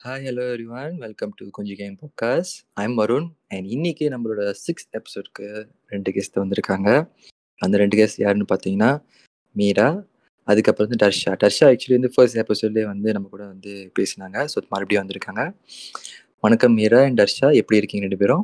Hi hello everyone welcome to கொஞ்சி game podcast I'm Varun and இன்னைக்கு நம்மளோட சிக்ஸ் எபிசோட்க்கு ரெண்டு கெஸ்ட் வந்திருக்காங்க அந்த ரெண்டு கெஸ்ட் யாருன்னு பார்த்தீங்கன்னா மீரா அதுக்கப்புறம் வந்து டர்ஷா டர்ஷா ஆக்சுவலி வந்து ஃபர்ஸ்ட் எபிசோட்லேயே வந்து நம்ம கூட வந்து பேசினாங்க ஸோ மறுபடியும் வந்திருக்காங்க வணக்கம் மீரா அண்ட் டர்ஷா எப்படி இருக்கீங்க ரெண்டு பேரும்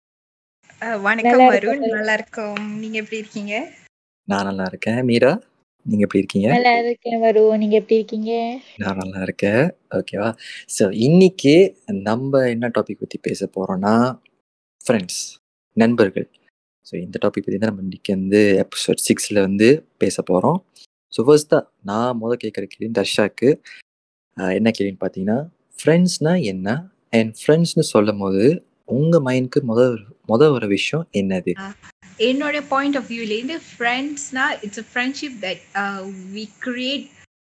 அஹ் வணக்கம் நல்லா வருண் இருக்கேன். நல்லா இருக்கோம் நீங்க எப்படி இருக்கீங்க நான் நல்லா இருக்கேன் மீரா நீங்கள் எப்படி இருக்கீங்க நல்லா இருக்கேன் வரு நீங்க எப்படி இருக்கீங்க நான் நல்லா இருக்கேன் ஓகேவா ஸோ இன்னைக்கு நம்ம என்ன டாபிக் பற்றி பேச போகிறோம்னா ஃப்ரெண்ட்ஸ் நண்பர்கள் ஸோ இந்த டாபிக் பற்றி தான் நம்ம இன்னைக்கு வந்து எபிசோட் சிக்ஸில் வந்து பேச போகிறோம் ஸோ ஃபர்ஸ்ட்டாக நான் முத கேட்குற கேள்வி தர்ஷாக்கு ஆஹ், என்ன கேள்வின்னு பார்த்தீங்கன்னா ஃப்ரெண்ட்ஸ்னா என்ன அண்ட் ஃப்ரெண்ட்ஸ்னு சொல்லும் போது உங்கள் மைண்டுக்கு முத முத வர விஷயம் என்னது என்னோட பாயிண்ட் ஆஃப் வியூல இருந்து ஃப்ரெண்ட்ஸ்னா it's a friendship that we create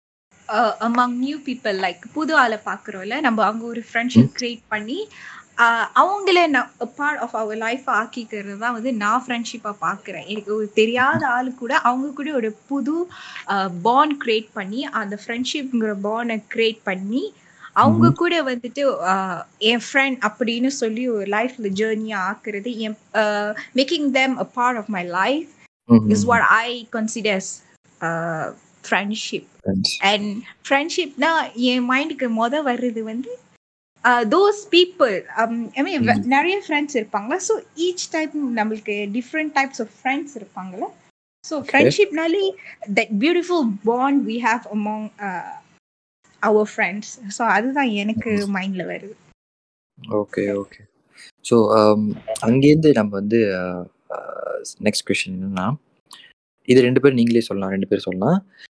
among new people like புது ஆளை பார்க்குறோம்ல நம்ம அங்கே ஒரு ஃப்ரெண்ட்ஷிப் கிரியேட் பண்ணி uh, அவங்கள பார்ட் ஆஃப் அவர் லைஃப் ஆக்கிக்கிறது தான் வந்து நான் ஃப்ரெண்ட்ஷிப்பாக பார்க்குறேன் எனக்கு ஒரு தெரியாத ஆளு கூட அவங்க கூட ஒரு புது பாண்ட் கிரியேட் பண்ணி அந்த ஃப்ரெண்ட்ஷிப்ங்கிற பாண்டை கிரியேட் பண்ணி அவங்க கூட வந்துட்டு ஆஹ், என் ஃப்ரெண்ட் அப்படின்னு சொல்லி ஒரு லைஃப்ல ஜேர்னியா ஆக்குறது என் making them a part of my life is what I considers friendship friends and ஃப்ரெண்ட்ஷிப்னா என் மைண்டுக்கு மொத வர்றது வந்து those people I mean Mhm. நிறைய ஃப்ரெண்ட்ஸ் இருப்பாங்களா ஸோ ஈச் டைப் நம்மளுக்கு டிஃப்ரெண்ட் டைப்ஸ் ஆஃப் ஃப்ரெண்ட்ஸ் இருப்பாங்களா ஸோ ஃப்ரெண்ட்ஷிப்னாலே that beautiful bond we have among our friends so அதுதான் எனக்கு மைண்டில் வருது ஓகே ஓகே ஸோ அங்கேருந்து நம்ம வந்து நெக்ஸ்ட் கொஷின் என்னன்னா இது ரெண்டு பேரும் நீங்களே சொல்லலாம் ரெண்டு பேரும் சொல்லலாம்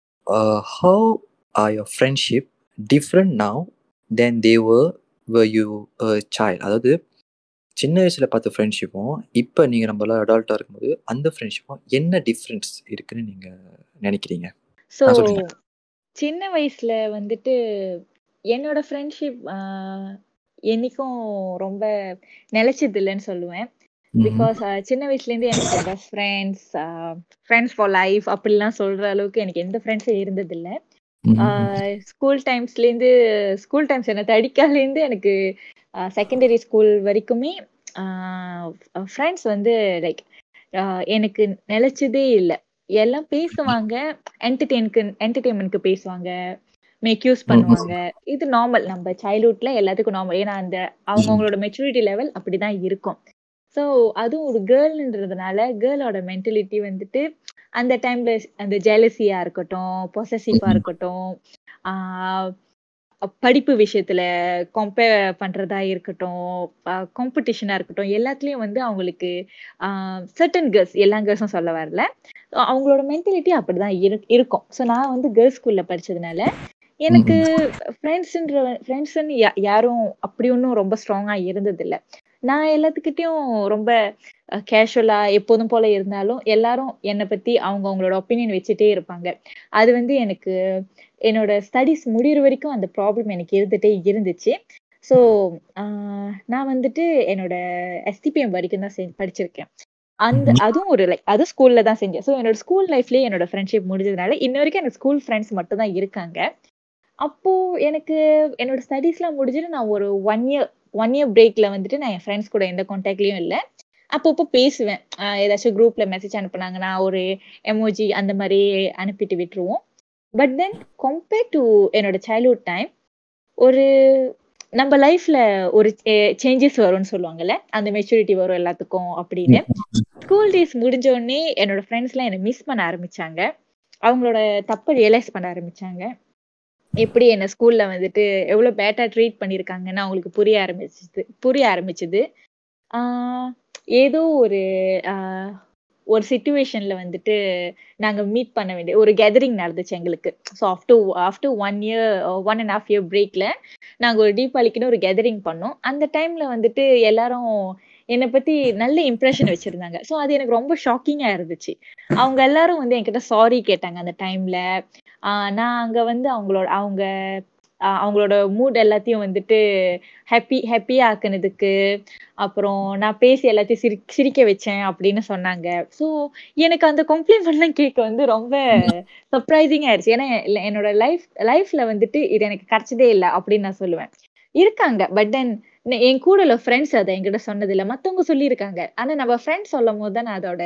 how are your friendship different now then they were were you child அதாவது சின்ன வயசுல பார்த்த ஃப்ரெண்ட்ஷிப்பும் இப்போ நீங்கள் நம்மளாம் அடால்ட்டாக இருக்கும்போது அந்த ஃப்ரெண்ட்ஷிப்பும் என்ன டிஃப்ரென்ஸ் இருக்குன்னு நீங்கள் நினைக்கிறீங்க ஸோ ஆ, சொல்லுங்க. சின்ன வயசுல வந்துட்டு என்னோட ஃப்ரெண்ட்ஷிப் என்னைக்கும் ரொம்ப நிலைச்சது இல்லைன்னு சொல்லுவேன் பிகாஸ் சின்ன வயசுல இருந்து எனக்கு best friends friends for life அப்படிலாம் சொல்ற அளவுக்கு எனக்கு எந்த ஃப்ரெண்ட்ஸும் இருந்தது இல்ல ஸ்கூல் டைம்ஸ்லேருந்து ஸ்கூல் டைம்ஸ் என்ன தடிக்காலேருந்து எனக்கு செகண்டரி ஸ்கூல் வரைக்குமே ஃப்ரெண்ட்ஸ் வந்து லைக் எனக்கு நிலைச்சதே இல்லை எல்லாம் பேசுவாங்க என்டர்டெயின்க்கு என்டர்டெயின்மெண்ட்க்கு பேசுவாங்க மேக் யூஸ் பண்ணுவாங்க இது நார்மல் நம்ம சைல்ட்ஹுட்ல எல்லாத்துக்கும் நார்மல் ஏன்னா அந்த அவங்கவுங்களோட மெச்சூரிட்டி லெவல் அப்படிதான் இருக்கும் ஸோ அதுவும் ஒரு கேர்ள்ன்றதுனால கேர்ளோட மென்டலிட்டி வந்துட்டு அந்த டைம்ல அந்த ஜெலசியா இருக்கட்டும் பொசசிவா ம்ம். இருக்கட்டும் ஆஹ் படிப்பு விஷயத்துல கம்பேர் பண்றதா இருக்கட்டும் காம்படிஷனா இருக்கட்டும் எல்லாத்துலயும் வந்து அவங்களுக்கு சர்டன் கேர்ள்ஸ் எல்லா கேர்ள்ஸும் சொல்ல வரல அவங்களோட மென்டாலிட்டி அப்படிதான் இரு- இருக்கும் ஸோ நான் வந்து கேர்ள்ஸ் ஸ்கூல்ல படிச்சதுனால எனக்கு ஃப்ரெண்ட்ஸ்ன்ற ஃப்ரெண்ட்ஸ்ன்னு யாரும் அப்படி ஒன்றும் ரொம்ப ஸ்ட்ராங்கா இருந்தது இல்ல நான் எல்லாத்துக்கிட்டையும் ரொம்ப கேஷுவலா எப்போதும் போல இருந்தாலும் எல்லாரும் என்னை பத்தி அவங்க அவங்களோட ஒப்பீனியன் வச்சுட்டே இருப்பாங்க அது வந்து எனக்கு என்னோட ஸ்டடீஸ் முடியிற வரைக்கும் அந்த ப்ராப்ளம் எனக்கு இருந்துட்டே இருந்துச்சு ஸோ நான் வந்துட்டு என்னோட எஸ்டிபிஎம் வரைக்கும் தான் செஞ்சு படிச்சிருக்கேன் அந்த ம்ம். அதுவும் ஒரு லைக் அது ஸ்கூல்ல தான் செஞ்சேன் ஸோ என்னோட ஸ்கூல் லைஃப்லயே என்னோட ஃப்ரெண்ட்ஷிப் முடிஞ்சதுனால இன்ன வரைக்கும் எனக்கு ஸ்கூல் ஃப்ரெண்ட்ஸ் மட்டும் தான் இருக்காங்க அப்போ எனக்கு என்னோட ஸ்டடீஸ்லாம் முடிஞ்சுட்டு நான் ஒரு ஒன் இயர் ஒன் இயர் பிரேக்ல வந்துட்டு நான் என் ஃப்ரெண்ட்ஸ் கூட எந்த கான்டாக்ட்லயும் இல்லை அப்பப்போ பேசுவேன் ஆஹ் ஏதாச்சும் குரூப்ல மெசேஜ் அனுப்புனாங்கன்னா ஒரு எமோஜி அந்த மாதிரி அனுப்பிட்டு விட்டுருவோம் பட் தென் கம்பேர் டு என்னோட சைல்ட்ஹுட் டைம் ஒரு நம்ம லைஃப்ல ஒரு சேஞ்சஸ் வரும்னு சொல்லுவாங்கல்ல அந்த மெச்சூரிட்டி வரும் எல்லாத்துக்கும் அப்படின்னு ஸ்கூல் டேஸ் முடிஞ்ச உடனே என்னோட ஃப்ரெண்ட்ஸ்லாம் என்னை மிஸ் பண்ண ஆரம்பிச்சாங்க அவங்களோட தப்பை ரியலைஸ் பண்ண ஆரம்பிச்சாங்க எப்படி என்ன ஸ்கூல்ல வந்துட்டு எவ்வளவு பேட்டா ட்ரீட் பண்ணியிருக்காங்கன்னு அவங்களுக்கு புரிய ஆரம்பிச்சது புரிய ஆரம்பிச்சது ஆஹ் ஏதோ ஒரு ஆஹ் ஒரு சுச்சுவேஷன்ல வந்துட்டு நாங்க மீட் பண்ண வேண்டிய ஒரு கேதரிங் நடந்துச்சு எங்களுக்கு so after after one year one and half year பிரேக்ல நாங்க ஒரு தீபாவளிக்குன்னு ஒரு கேதரிங் பண்ணோம் அந்த டைம்ல வந்துட்டு எல்லாரும் என்னை பத்தி நல்ல இம்ப்ரெஷன் வச்சிருந்தாங்க ஸோ அது எனக்கு ரொம்ப ஷாக்கிங்கா இருந்துச்சு அவங்க எல்லாரும் வந்து என்கிட்ட சாரி கேட்டாங்க அந்த டைம்ல நான் அங்க வந்து அவங்களோட அவங்க ஆஹ் அவங்களோட மூட் எல்லாத்தையும் வந்துட்டு ஹாப்பி ஹாப்பியா ஆக்குனதுக்கு அப்புறம் நான் பேசி எல்லாத்தையும் சிரி சிரிக்க வச்சேன் அப்படின்னு சொன்னாங்க ஸோ எனக்கு அந்த காம்ப்ளிமெண்ட்லாம் கேட்க வந்து ரொம்ப சர்ப்ரைசிங் ஆயிடுச்சு ஏன்னா இல்ல- என்னோட லைஃப் லைஃப்ல வந்துட்டு இது எனக்கு கிடைச்சதே இல்லை அப்படின்னு நான் சொல்லுவேன் இருக்காங்க பட் தென் என் கூட உள்ள ஃப்ரெண்ட்ஸ் அதை என்கிட்ட சொன்னது இல்ல மத்தவங்க சொல்லியிருக்காங்க ஆனா நம்ம ஃப்ரெண்ட்ஸ் சொல்லும் போது தான் அதோட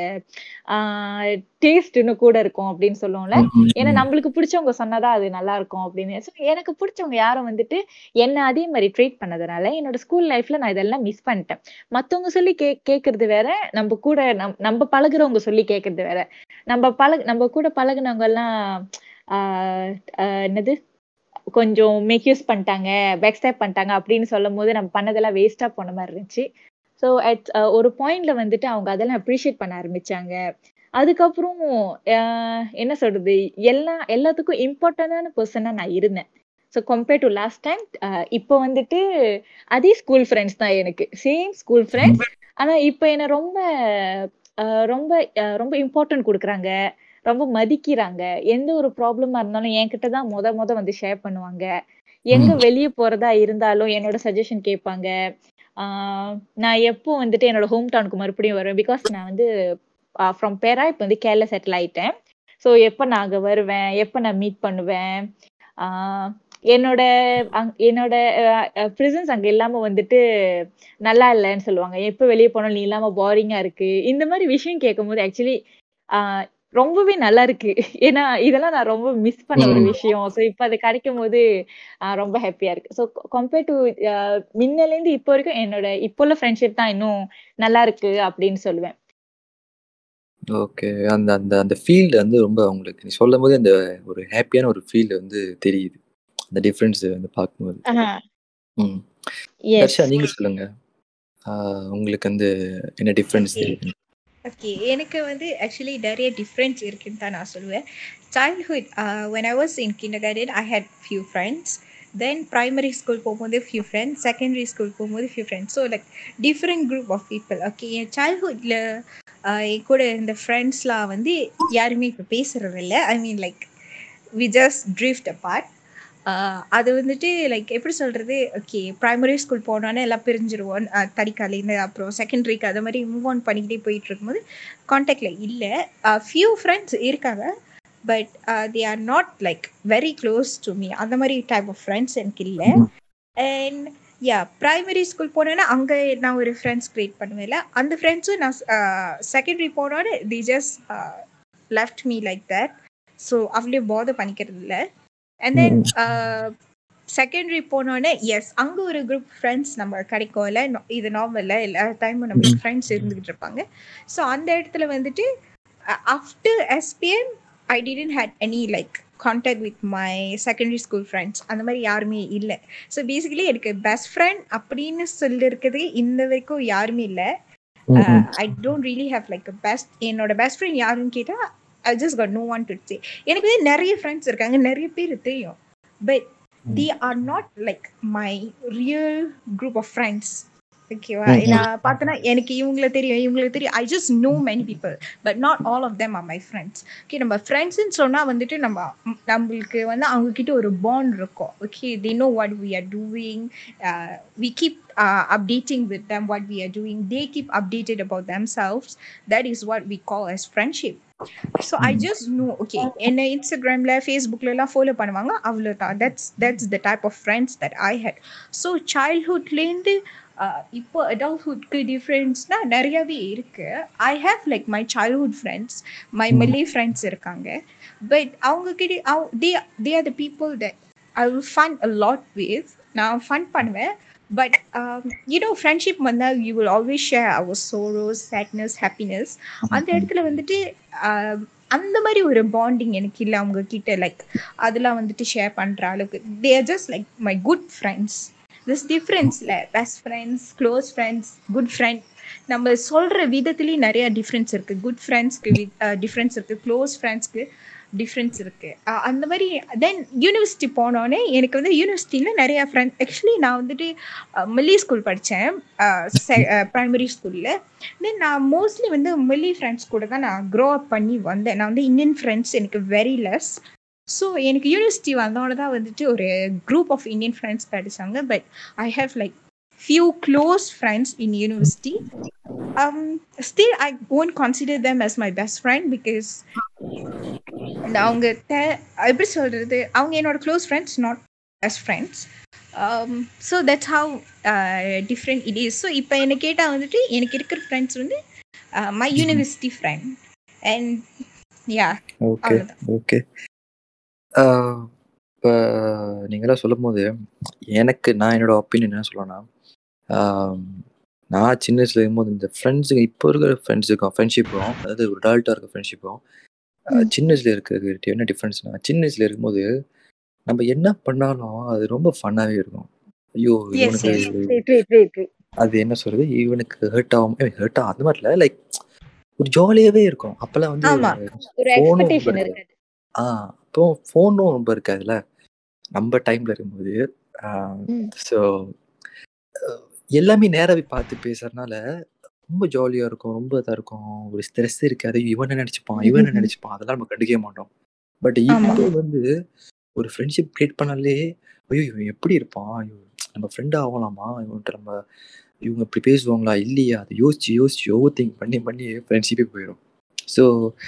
டேஸ்ட் இன்னும் கூட இருக்கும் அப்படின்னு சொல்லுவோம்ல ஏன்னா நம்மளுக்கு பிடிச்சவங்க சொன்னதா அது நல்லா இருக்கும் அப்படின்னு So, எனக்கு பிடிச்சவங்க யாரும் வந்துட்டு என்ன அதே மாதிரி ட்ரீட் பண்ணதுனால என்னோட ஸ்கூல் லைஃப்ல நான் இதெல்லாம் மிஸ் பண்ணிட்டேன் மத்தவங்க சொல்லி கே கேக்குறது வேற நம்ம கூட நம் நம்ம பழகுறவங்க சொல்லி கேக்குறது வேற நம்ம பழக நம்ம கூட பழகுனவங்க எல்லாம் ஆஹ் ஆஹ் என்னது கொஞ்சம் மேக் யூஸ் பண்ணிட்டாங்க பேக் ஸ்டெப் பண்ணிட்டாங்க அப்படின்னு சொல்லும் போது நம்ம பண்ணதெல்லாம் வேஸ்டா போன மாதிரி இருந்துச்சு ஸோ அட் ஒரு பாயிண்ட்ல வந்துட்டு அவங்க அதெல்லாம் அப்ரிஷியேட் பண்ண ஆரம்பிச்சாங்க அதுக்கப்புறம் ஆஹ் என்ன சொல்றது எல்லா எல்லாத்துக்கும் இம்பார்ட்டன்டான பர்சனா நான் இருந்தேன் so compared to last time இப்போ வந்துட்டு அதே ஸ்கூல் ஃப்ரெண்ட்ஸ் தான் எனக்கு சேம் ஸ்கூல் ஃப்ரெண்ட்ஸ் ஆனா இப்போ என்ன ரொம்ப ஆஹ் ரொம்ப ஆஹ் ரொம்ப இம்பார்ட்டன்ட் கொடுக்குறாங்க ரொம்ப மதிக்கிறாங்க எந்த ஒரு ப்ராப்ளமா இருந்தாலும் என்கிட்ட தான் முத முத வந்து ஷேர் பண்ணுவாங்க எங்க வெளியே போறதா இருந்தாலும் என்னோட சஜஷன் கேட்பாங்க ஆஹ் நான் எப்போ வந்துட்டு என்னோட ஹோம் டவுனுக்கு மறுபடியும் வருவேன் பிகாஸ் நான் வந்து ஃப்ரம் பேரா இப்போ வந்து கேரளா செட்டில் ஆயிட்டேன் ஸோ எப்போ நான் அங்கே வருவேன் எப்போ நான் மீட் பண்ணுவேன் ஆஹ் என்னோட அங்- என்னோட ப்ரிசன்ஸ் அங்க இல்லாம வந்துட்டு நல்லா இல்லைன்னு சொல்லுவாங்க எப்போ வெளியே போனாலும் நீ இல்லாம போரிங்கா இருக்கு இந்த மாதிரி விஷயம் கேட்கும்போது ஆக்சுவலி ரொம்பவே நல்லா இருக்கு ஏன்னா இதெல்லாம் நான் ரொம்ப மிஸ் பண்ண ஒரு ம். விஷயம் ஸோ இப்போ அது கிடைக்கும் போது ஆஹ் ரொம்ப ஹாப்பியா இருக்கு ஸோ கம்பேர்ட் டு முன்னல இருந்து இப்போ வரைக்கும் என்னோட இப்போ உள்ள ஃப்ரெண்ட்ஷிப் தான் இன்னும் நல்லா இருக்கு அப்படின்னு சொல்லுவேன் ஓகே. அந்த அந்த அந்த ஃபீல்டு வந்து ரொம்ப உங்களுக்கு நீ சொல்லும்போதே அந்த ஒரு ஹேப்பியான ஒரு ஃபீல் வந்து தெரியுது. அந்த டிஃபரன்ஸ் வந்து பார்க்கும்போது. ம். எஸ் தர்ஷா நீங்க சொல்லுங்க. ஆ உங்களுக்கு வந்து என்ன டிஃபரன்ஸ் ஓகே தெரியுது? ஓகே எனக்கு வந்து ஆக்சுவலி நிறைய டிஃப்ரென்ஸ் இருக்குன்னு தான் நான் சொல்லுவேன் childhood when I was in kindergarten I had few friends then primary school போகும்போது few friends secondary school போகும்போது few friends so like different group of people okay என் சைல்ட்ஹுட்டில் என் கூட இருந்த ஃப்ரெண்ட்ஸ்லாம் வந்து யாருமே இப்போ பேசுறது இல்லை I mean like we just drift apart அது வந்துட்டு லைக் எப்படி சொல்கிறது ஓகே ப்ரைமரி ஸ்கூல் போனோன்னே எல்லாம் பிரிஞ்சிருவோம் தடிக்காலேருந்து அப்புறம் செகண்டரிக்கு அது மாதிரி மூவ் ஆன் பண்ணிக்கிட்டே போயிட்டு இருக்கும்போது காண்டாக்டில் இல்லை ஃபியூ ஃப்ரெண்ட்ஸ் இருக்காங்க but they are not like very close to me அந்த மாதிரி டைப் ஆஃப் ஃப்ரெண்ட்ஸ் எனக்கு இல்லை அண்ட் யா ப்ரைமரி ஸ்கூல் போனேன்னா அங்கே நான் ஒரு ஃப்ரெண்ட்ஸ் க்ரியேட் பண்ணுவேன்ல அந்த ஃப்ரெண்ட்ஸும் நான் செகண்டரி போனோன்னே the just left me like that so அவ்வளோ பாதை பண்ணிக்கிறது இல்லை அண்ட் தென் செகண்டரி போனோடனே எஸ் அங்கே ஒரு குரூப் ஃப்ரெண்ட்ஸ் நம்ம கிடைக்கும்ல நா- இது நார்மல்ல எல்லா டைமும் நம்மளுக்கு ஃப்ரெண்ட்ஸ் இருந்துகிட்டு இருப்பாங்க ஸோ அந்த இடத்துல வந்துட்டு after SPM I didn't had any like contact with my secondary school friends அந்த மாதிரி யாருமே இல்லை ஸோ பேசிக்கலி எனக்கு பெஸ்ட் ஃப்ரெண்ட் அப்படின்னு சொல்லிருக்கிறது இந்த வரைக்கும் யாருமே இல்லை ம், ம். I don't really have like best என்னோட பெஸ்ட் ஃப்ரெண்ட் யாருன்னு கேட்டால் I just got no one to say எனக்கு வந்து நிறைய ஃப்ரெண்ட்ஸ் இருக்காங்க நிறைய பேர் தெரியும் but they are not like my real group of friends ஓகேவா ம், ம். நான் பார்த்தேன்னா எனக்கு இவங்கள தெரியும் இவங்களுக்கு தெரியும் I just know many people but not all of them are my friends okay நம்ம ஃப்ரெண்ட்ஸ்ன்னு சொன்னால் வந்துட்டு நம்ம ம், நம்மளுக்கு வந்து அவங்க கிட்ட ஒரு பாண்ட் இருக்கும் okay they know what we are doing we keep updating with them what we are doing they keep updated about themselves that is what we call as friendship so I just know okay என்ன இன்ஸ்டாகிராமில் ஃபேஸ்புக்லலாம் follow பண்ணுவாங்க அவ்வளோதான் that's that's the type of friends that I had so சைல்ட்ஹுட்லேருந்து இப்போ அடல்ட்ஹுட்க்கு டிஃப்ரென்ஸ்னால் நிறையவே இருக்குது I have like my childhood friends my mainly friends இருக்காங்க பட் அவங்க கிட்ட அவ they they are the people that I will fun a lot with நான் ஃபன் பண்ணுவேன் பட் யூனோ ஃப்ரெண்ட்ஷிப் வந்தால் you will always share our Soros sadness happiness அந்த இடத்துல வந்துட்டு ஆஹ், அந்த மாதிரி ஒரு பாண்டிங் எனக்கு இல்லை அவங்க கிட்ட லைக் அதெல்லாம் வந்துட்டு ஷேர் பண்ணுற அளவுக்கு they are just like my good friends this டிஃப்ரென்ஸில் best friends close friends good friend நம்ம சொல்கிற விதத்துலேயும் நிறைய டிஃப்ரென்ஸ் இருக்குது குட் ஃப்ரெண்ட்ஸ்க்கு டிஃப்ரென்ஸ் இருக்குது க்ளோஸ் ஃப்ரெண்ட்ஸ்க்கு டிஃப்ரென்ஸ் இருக்குது அந்த மாதிரி தென் யூனிவர்சிட்டி போனோடனே எனக்கு வந்து யூனிவர்சிட்டியில் நிறைய ஃப்ரெண்ட் ஆக்சுவலி நான் வந்துட்டு மில்லி ஸ்கூல் படித்தேன் ப்ரைமரி ஸ்கூலில் தென் நான் மோஸ்ட்லி வந்து மில்லி ஃப்ரெண்ட்ஸ் கூட தான் நான் க்ரோ அப் பண்ணி வந்தேன் நான் வந்து இந்தியன் ஃப்ரெண்ட்ஸ் எனக்கு வெரி லெஸ் ஸோ எனக்கு யூனிவர்சிட்டி வந்தோட தான் வந்துட்டு ஒரு குரூப் ஆஃப் இந்தியன் ஃப்ரெண்ட்ஸ் கிடைச்சாங்க but I have like few close friends in university um still i won't consider them as my best friend because அவங்க தே- எப்படி சொல்றது அவங்க என்னோட close friends not best friends so that's how different it is so இப்போ என்னை கேட்டால் வந்துட்டு எனக்கு இருக்கிற ஃப்ரெண்ட்ஸ் வந்து my university friend and yeah okay அவ்வளோதான் ஓகே இப்போ நீங்களாம் சொல்லும் போது எனக்கு நான் என்னோட ஒப்பீனியன் என்ன சொல்லணும்னா ஆம், நான் சின்ன வயசுல இருக்கும்போது இந்த ஃப்ரெண்ட்ஸுக்கு இப்போ இருக்கிற ஃப்ரெண்ட்ஸுக்கும் ஃப்ரெண்ட்ஷிப்பும் அதாவது ஒரு அடால்ட்டாக இருக்க ஃப்ரெண்ட்ஷிப்பும் ம். சின்ன வயசுல இருக்கிறது என்ன டிஃப்ரென்ஸ்னா சின்ன வயசுல இருக்கும்போது நம்ம என்ன பண்ணாலும் அது ரொம்ப ஃபன்னாகவே இருக்கும் ஐயோ எஸ் இவனுக்கு yes true true true true அது என்ன சொல்றது இவனுக்கு ஹர்ட் ஆகும் ஹர்ட் ஆகும் அந்த மாதிரி இல்லை லைக் ஒரு ஜாலியாகவே இருக்கும் அப்போல்லாம் வந்து ஆமா ஒரு ஃபோனும் ரொம்ப எக்ஸ்பெக்டேஷன் இருக்காது இருக்காது ஆ அப்போ ஃபோனும் ரொம்ப இருக்காதுல்ல நம்ம டைம்ல இருக்கும்போது ம். ஸோ எல்லாமே நேராவே பார்த்து பேசுறதுனால ரொம்ப ஜாலியா இருக்கும் ரொம்ப இதா இருக்கும் ஒரு ஸ்ட்ரெஸ் இருக்காது இவனை நினைச்சுப்பான் இவனை நினைச்சுப்பான் அதெல்லாம் நம்ம கண்டுக்கவே மாட்டோம் பட் ஆமா இப்போ வந்து ஒரு ஃப்ரெண்ட்ஷிப் கிரியேட் பண்ணாலே ஐயோ இவன் எப்படி இருப்பான் ஐயோ நம்ம ஃப்ரெண்ட் ஆகலாமா இவன்கிட்ட நம்ம இவங்க இப்படி பேசுவாங்களா இல்லையா அதை யோசிச்சு யோசிச்சு ஓவர் திங்க் பண்ணி பண்ணி ஃப்ரெண்ட்ஷிப்பே போயிடும் ஸோ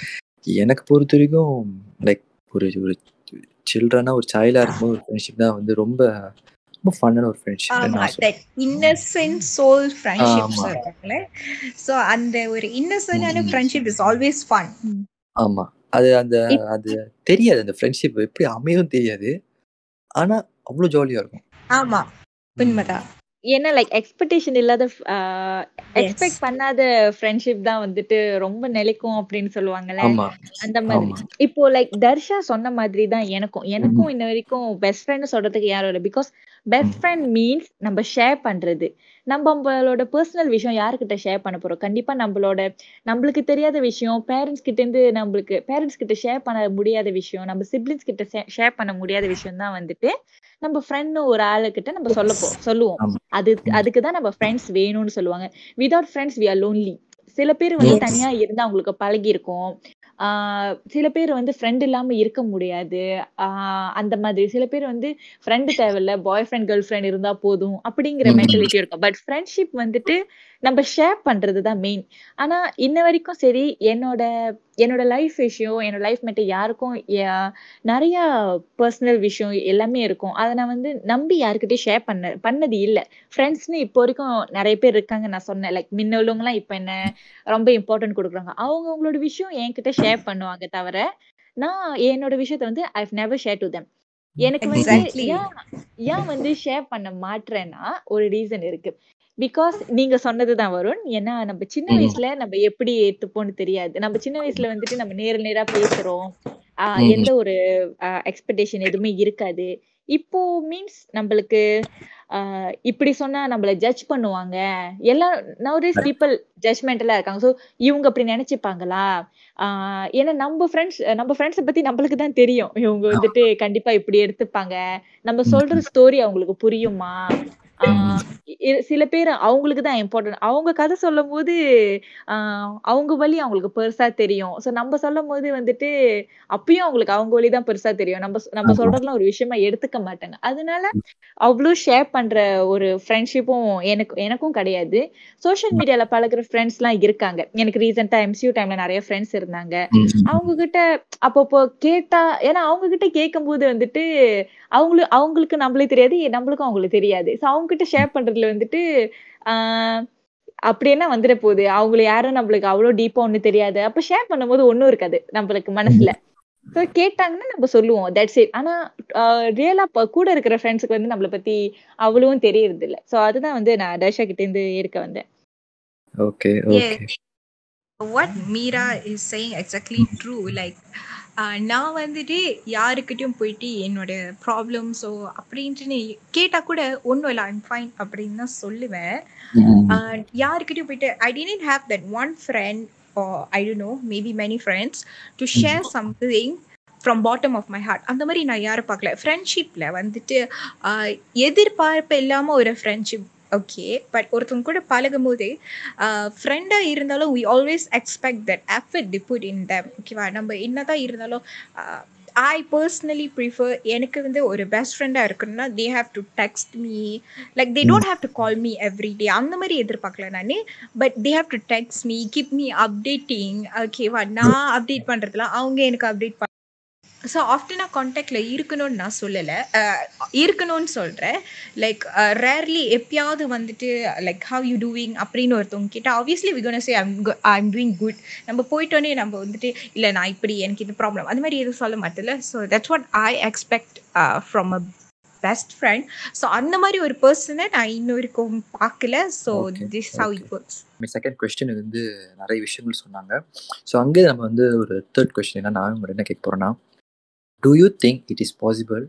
எனக்கு பொறுத்த வரைக்கும் லைக் ஒரு ஒரு சில்ட்ரனா ஒரு சைல்டா இருக்கும்போது ஒரு ஃப்ரெண்ட்ஷிப் தான் வந்து ரொம்ப ரொம்ப ஃபன்னான ஒரு ஃப்ரெண்ட்ஷிப் ஆமா நான் சொல்றேன் தட் இன்னசென்ட் சோல் ஃப்ரெண்ட்ஷிப்ஸ் ஆமா இருக்கும்ல ஸோ அந்த ஒரு இன்னசென்டான ம். ஃப்ரெண்ட்ஷிப் இஸ் ஆல்வேஸ் ஃபன் ம். ஆமா அது அந்த இப் அது தெரியாது அந்த ஃப்ரெண்ட்ஷிப் எப்படி அமையும் தெரியாது ஆனா அவ்வளோ ஜாலியா இருக்கும் ஆமா ம். உண்மைதான் ஏன்னா லைக் எக்ஸ்பெக்டேஷன் இல்லாத எஸ் எக்ஸ்பெக்ட் பண்ணாத ஃப்ரெண்ட்ஷிப் தான் வந்துட்டு ரொம்ப நிலைக்கும் அப்படின்னு சொல்லுவாங்கல்ல ஆமா அந்த மாதிரி ஆமா இப்போ லைக் தர்ஷா சொன்ன மாதிரி தான் எனக்கும் ம். எனக்கும் இன்ன வரைக்கும் பெஸ்ட் ஃப்ரெண்ட் சொல்றதுக்கு யாரும் இல்லை பிகாஸ் பெஸ்ட் ம். ஃப்ரெண்ட் மீன்ஸ் நம்ம ஷேர் பண்றது நம்ம நம்மளோட பர்சனல் விஷயம் யாருக்கிட்ட ஷேர் பண்ண போறோம் கண்டிப்பா நம்மளோட நம்மளுக்கு தெரியாத விஷயம் பேரண்ட்ஸ் கிட்ட இருந்து நம்மளுக்கு பேரண்ட்ஸ் கிட்ட ஷேர் பண்ண முடியாத விஷயம் நம்ம சிப்ளிங்ஸ் கிட்ட ஷேர் பண்ண முடியாத விஷயம் தான் வந்துட்டு நம்ம ஃப்ரெண்ட் ஒரு ஆளுகிட்ட நம்ம சொல்ல போ சொல்லுவோம் ஆமா அதுக்கு ம். அதுக்கு தான் நம்ம ஃப்ரெண்ட்ஸ் வேணும்னு சொல்லுவாங்க without friends we are lonely சில பேர் வந்து எஸ் தனியா இருந்து அவங்களுக்கு பழகி இருக்கும் ஆஹ் சில பேர் வந்து ஃப்ரெண்ட் இல்லாம இருக்க முடியாது ஆஹ் அந்த மாதிரி சில பேர் வந்து ஃப்ரெண்டு தேவையில்ல பாய் ஃப்ரெண்ட் கேர்ள் ஃப்ரெண்ட் இருந்தா போதும் அப்படிங்கிற ம். மென்டாலிட்டி இருக்கும் பட் ஃப்ரெண்ட்ஷிப் வந்துட்டு நம்ம ஷேர் பண்றது தான் மெயின் ஆனா இன்ன வரைக்கும் சரி என்னோட என்னோட லைஃப் விஷயம் என்னோட லைஃப் மேட்டர் யாருக்கும் யா- நிறைய பர்சனல் விஷயம் எல்லாமே இருக்கும் அதை நான் வந்து நம்பி யாருக்கிட்டையும் ஷேர் பண்ண பண்ணது இல்ல ஃப்ரெண்ட்ஸ்னு இப்போ வரைக்கும் நிறைய பேர் இருக்காங்க நான் சொன்னேன் லைக் முன்ன உள்ளவங்கலாம் இப்போ என்ன ரொம்ப இம்பார்ட்டன்ட் கொடுக்குறாங்க அவங்க அவங்களோட விஷயம் என்கிட்ட ஷேர் பண்ணுவாங்க தவிர நான் என்னோட விஷயத்த வந்து I never share to them எனக்கு வந்து எக்ஸாக்ட்லி ஏன் ஏன் வந்து ஷேர் பண்ண மாட்றேன்னா ஒரு ரீசன் இருக்கு பிகாஸ் நீங்க சொன்னதுதான் வருண் ஏன்னா நம்ம சின்ன ம். வயசுல நம்ம எப்படி ஏத்துப்போம்னு தெரியாது நம்ம சின்ன வயசுல வந்துட்டு நம்ம நேர நேரா பேசுறோம் ஆஹ் ம். எந்த ஒரு எக்ஸ்பெக்டேஷன் எதுவுமே இருக்காது இப்போ மீன்ஸ் நம்மளுக்கு ஆஹ் இப்படி சொன்னா நம்மள ஜட்ஜ் பண்ணுவாங்க எல்லாம் நவரேஸ் பீப்புள் ஜட்ஜ்மெண்டலா இருக்காங்க ஸோ இவங்க அப்படி நினைச்சுப்பாங்களா ஆஹ் ஏன்னா நம்ம ஃப்ரெண்ட்ஸ் நம்ம ஃப்ரெண்ட்ஸை பத்தி நம்மளுக்கு தான் தெரியும் இவங்க வந்துட்டு கண்டிப்பா இப்படி எடுத்துப்பாங்க நம்ம சொல்ற ம். ஸ்டோரி அவங்களுக்கு புரியுமா ம். ஆஹ் இ- சில பேர் அவங்களுக்கு தான் இம்பார்ட்டன்ட் அவங்க கதை சொல்லும் போது ஆஹ் அவங்க வழி அவங்களுக்கு பெருசா தெரியும் ஸோ நம்ம சொல்லும் போது வந்துட்டு அப்பயும் அவங்களுக்கு அவங்க வழி தான் பெருசா தெரியும் நம்ம சொ- நம்ம ஆமா சொல்றதெல்லாம் ஒரு விஷயமா எடுத்துக்க மாட்டாங்க அதனால அவ்வளோ ஷேர் பண்ற ஒரு ஃப்ரெண்ட்ஷிப்பும் எனக்கு எனக்கும் கிடையாது சோஷியல் மீடியால பழகுற ஃப்ரெண்ட்ஸ் எல்லாம் இருக்காங்க எனக்கு ரீசெண்டா எம்சியூ டைம்ல நிறைய ஃப்ரெண்ட்ஸ் இருந்தாங்க ம். அவங்க கிட்ட அப்பப்போ கேட்டா ஏன்னா அவங்க கிட்ட கேட்கும்போது வந்துட்டு அவங்களுக்கு அவங்களுக்கு நம்மளே தெரியாது நம்மளுக்கும் அவங்களுக்கு தெரியாது ஸோ அவங்க கிட்ட ஷேர் பண்றதுல வந்துட்டு ஆஹ் அப்படி என்ன வந்துட போகுது அவங்கள யாரும் நம்மளுக்கு அவ்வளோ டீப்பா ஒன்றும் தெரியாது அப்ப ஷேர் பண்ணும்போது ஒன்றும் இருக்காது நம்மளுக்கு மனசுல ஸோ கேட்டாங்கன்னா நம்ம சொல்லுவோம் தட்ஸ் இட் ஆனா ரியலா கூட இருக்கிற ஃப்ரெண்ட்ஸுக்கு வந்து நம்மளை பத்தி அவ்வளவும் தெரியறது இல்ல ஸோ அதுதான் வந்து நான் டர்ஷா கிட்ட இருந்து எடுக்க வந்தேன் okay Yes. Okay what Meera is saying exactly true. Like, ah நான் வந்துட்டு யாருக்கிட்டையும் போயிட்டு என்னோட ப்ராப்ளம்ஸோ அப்படின்ட்டு கேட்டால் கூட ஒன்றும் இல்லை ஐம் ஃபைன் அப்படின்னு தான் சொல்லுவேன் ம். ஆஹ் யாருக்கிட்டையும் போயிட்டு I didn't have that one friend I don't know maybe many friends to share something from bottom of my heart அந்த மாதிரி நான் யாரும் பார்க்கல ஃப்ரெண்ட்ஷிப்பில் வந்துட்டு ஆஹ் எதிர்பார்ப்பு இல்லாமல் ஒரு ஃப்ரெண்ட்ஷிப் ஓகே பட் ஒருத்தவங்க கூட பழகும் போது ஃப்ரெண்டாக இருந்தாலும் we always expect that effort they put in them ஓகேவா நம்ம என்னதான் இருந்தாலும் ஐ பர்சனலி ப்ரிஃபர் எனக்கு வந்து ஒரு பெஸ்ட் ஃப்ரெண்டாக இருக்கணும்னா they have to text me like they don't have to call me every day அந்த மாதிரி எதிர்பார்க்கல நான் but they have to text me keep me updating ஓகேவா நான் அப்டேட் பண்ணுறதுல அவங்க எனக்கு அப்டேட் ஸோ ஆஃப்டனாக காண்டாக்டில் இருக்கணும்னு நான் சொல்லலை இருக்கணும்னு சொல்கிறேன் லைக் ரேர்லி எப்பயாவது வந்துட்டு லைக் ஹவ் யூ டூயிங் அப்படின்னு ஒருத்தவங்க கேட்டால் obviously we gonna say I'm I'm doing good நம்ம போயிட்டோன்னே நம்ம வந்துட்டு இல்லை நான் இப்படி எனக்கு இது ப்ராப்ளம் அது மாதிரி எதுவும் சொல்ல மாட்டேல so that's what I expect from a best friend so அந்த மாதிரி ஒரு பர்சனை நான் இன்ன வரைக்கும் பார்க்கல so Okay, this how okay. It works second question வந்து நிறைய விஷயங்கள் சொன்னாங்க ஸோ அங்கே நம்ம வந்து ஒரு தேர்ட் கொஸ்டின் என்ன நான் உங்களை என்ன கேட்க போகிறேன்னா do you think it is possible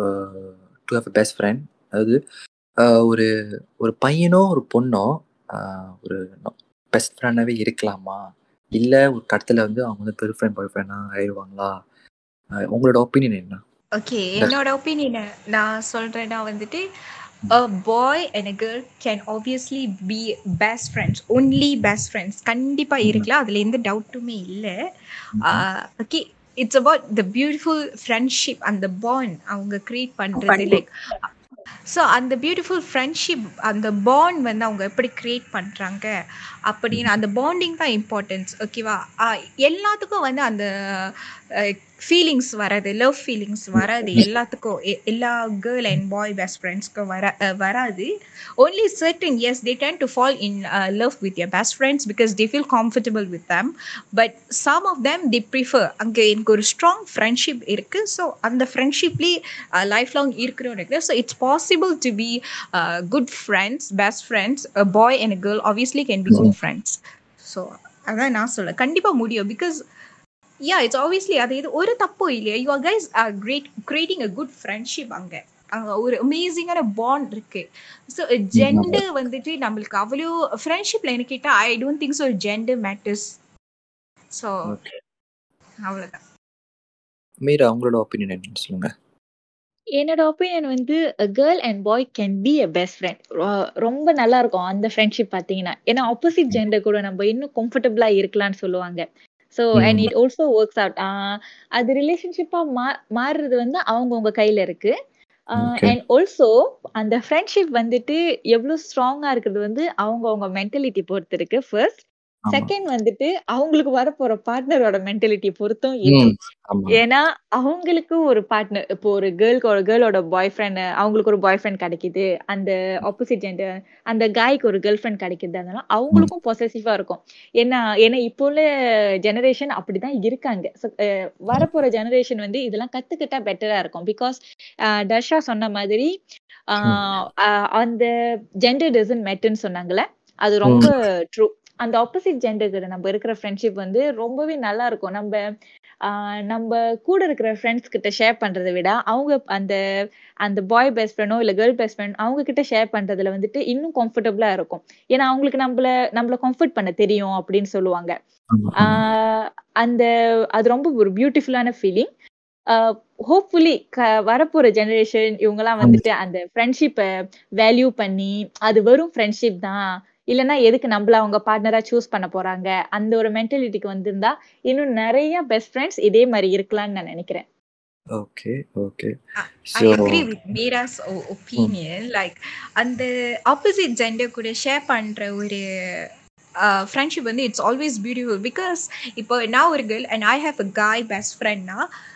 to have a best friend அதாவது uh, ஒரு ஒரு பையனோ ஒரு பொண்ணோ uh, ஒரு பெஸ்ட் ஃப்ரெண்டாகவே இருக்கலாமா இல்லை ஒரு கடத்தில் வந்து அவங்க வந்து கேர்ள் ஃப்ரெண்ட் பாய் ஃப்ரெண்டாக ஆயிடுவாங்களா Uh, உங்களோட ஒப்பீனியன் என்ன ஓகே என்னோட ஒப்பீனியனை நான் சொல்கிறேன்னா வந்துட்டு a boy and a girl can obviously be best friends only best friends கண்டிப்பா Mhm. இருக்கலாம் அதுல எந்த டவுட்டுமே இல்லை okay it's about the beautiful friendship அந்த பாண்ட் அவங்க கிரியேட் பண்றது லைக் ஸோ அந்த பியூட்டிஃபுல் ஃப்ரெண்ட்ஷிப் அந்த பாண்ட் வந்து அவங்க எப்படி கிரியேட் பண்ணுறாங்க அப்படின்னு அந்த பாண்டிங் தான் இம்பார்ட்டன்ஸ் ஓகேவா எல்லாத்துக்கும் வந்து அந்த ஃபீலிங்ஸ் வராது லவ் ஃபீலிங்ஸ் வராது எல்லாத்துக்கும் எ- எல்லா கேர்ள் அண்ட் பாய் பெஸ்ட் ஃப்ரெண்ட்ஸ்க்கும் வர அஹ் வராது only certain yes they tend to fall in uh, love with their best friends because they feel comfortable with them but some of them they prefer அங்க எனக்கு ஒரு strong friendship இருக்கு so அந்த ஃப்ரெண்ட்ஷிப்லேயே life long இருக்கணும் இருக்கு so it's possible to be good friends best friends boy and girl obviously can be good friends so அதான் நான் சொல்ல கண்டிப்பாக முடியும் பிகாஸ் யா இட்ஸ் ஆப்வியஸ்லி அது இது ஒரு தப்பும் இல்லையா you are guys great creating a good friendship அங்கே அங்கே ஒரு அமேசிங்கான பாண்ட் இருக்கு ஸோ ஜெண்டர் வந்துட்டு நம்மளுக்கு அவ்வளோ ஃப்ரெண்ட்ஷிப்பில் எனக்கு கேட்டால் I don't think so gender matters so okay அவ்வளோதான் மீரா உங்களோட ஒப்பீனியன் என்னன்னு சொல்லுங்க என்னோட ஒப்பீனியன் வந்து girl and boy can be a best friend ரொம்ப நல்லா இருக்கும் அந்த ஃப்ரெண்ட்ஷிப் பார்த்தீங்கன்னா ஏன்னா ஆப்போசிட் ஜெண்டர் கூட நம்ம இன்னும் கம்ஃபர்டபுளா இருக்கலாம்னு சொல்லுவாங்க ஸோ அண்ட் ம். இட் ஆல்சோ ஒர்க்ஸ் அவுட் அது ரிலேஷன்ஷிப்பா மா மாறுறது வந்து அவங்கவுங்க கையில இருக்கு Okay. அண்ட் ஆல்சோ அந்த ஃப்ரெண்ட்ஷிப் வந்துட்டு எவ்வளவு ஸ்ட்ராங்கா இருக்கிறது வந்து அவங்கவுங்க மென்டாலிட்டி பொறுத்து இருக்கு ஃபர்ஸ்ட் ஆமா செகண்ட் வந்துட்டு அவங்களுக்கு வரப்போற பார்ட்னரோட மென்டாலிட்டி பொறுத்தும் இருக்கு ம் ஆமா ஏன்னா அவங்களுக்கு ஒரு பார்ட்னர் இப்போ ஒரு கேர்ளுக்கு ஒரு கேர்ளோட பாய் ஃப்ரெண்ட் அவங்களுக்கு ஒரு பாய் ஃப்ரெண்ட் கிடைக்குது அந்த ஆப்போசிட் ஜெண்டர் அந்த காய்க்கு ஒரு கேர்ள் ஃப்ரெண்ட் கிடைக்குது அதனால அவங்களுக்கும் பொசசிவா இருக்கும் ஏன்னா ஏன்னா இப்போ உள்ள ஜெனரேஷன் அப்படிதான் இருக்காங்க So, அஹ் வரப்போற ஜெனரேஷன் வந்து இதெல்லாம் கத்துக்கிட்டா பெட்டரா இருக்கும் பிகாஸ் தர்ஷா சொன்ன மாதிரி ஆஹ் ஆஹ் அந்த ஜெண்டர் டசன்ட் மேட்டர்னு சொன்னாங்கல்ல அது ரொம்ப ட்ரூ அந்த ஆப்போசிட் ஜெண்டர் நம்ம இருக்கிற ஃப்ரெண்ட்ஷிப் வந்து ரொம்பவே நல்லா இருக்கும் நம்ம ஆஹ் நம்ம கூட இருக்கிற ஃப்ரெண்ட்ஸ் கிட்ட ஷேர் பண்றதை விட அவங்க அந்த அந்த பாய் பெஸ்ட் ஃப்ரெண்டோ இல்ல கேர்ள் பெஸ்ட் ஃப்ரெண்ட் அவங்க கிட்ட ஷேர் பண்றதுல வந்துட்டு இன்னும் கம்ஃபர்டபுளா இருக்கும் ஏன்னா அவங்களுக்கு நம்மள நம்மள கம்ஃபர்ட் பண்ண தெரியும் அப்படின்னு சொல்லுவாங்க ஆமா ஆமா ஆஹ் அந்த அது ரொம்ப ஒரு பியூட்டிஃபுல்லான ஃபீலிங் ஹோப்ஃபுல்லி வரப்போற ஜெனரேஷன் இவங்கெல்லாம் வந்துட்டு அந்த ஃப்ரெண்ட்ஷிப்பை வேல்யூ பண்ணி அது வெறும் ஃப்ரெண்ட்ஷிப் தான் இல்லைன்னா எதுக்கு நம்மள அவங்க பார்ட்னரா சூஸ் பண்ண போறாங்க அந்த ஒரு மென்டாலிட்டிக்கு வந்திருந்தா இன்னும் நிறைய பெஸ்ட் ஃப்ரெண்ட்ஸ் இதே மாதிரி இருக்கலாம்னு நான் நினைக்கிறேன் okay okay I so agree with Mira's o- opinion. Like அந்த ஆப்போசிட் ஜெண்டர் கூட ஷேர் பண்ற ஒரு ஃப்ரெண்ட்ஷிப் வந்து இட்ஸ் ஆல்வேஸ் பியூட்டிஃபுல் பிகாஸ் இப்போ நான் ஒரு girl and I have a guy best ஃப்ரெண்ட்னா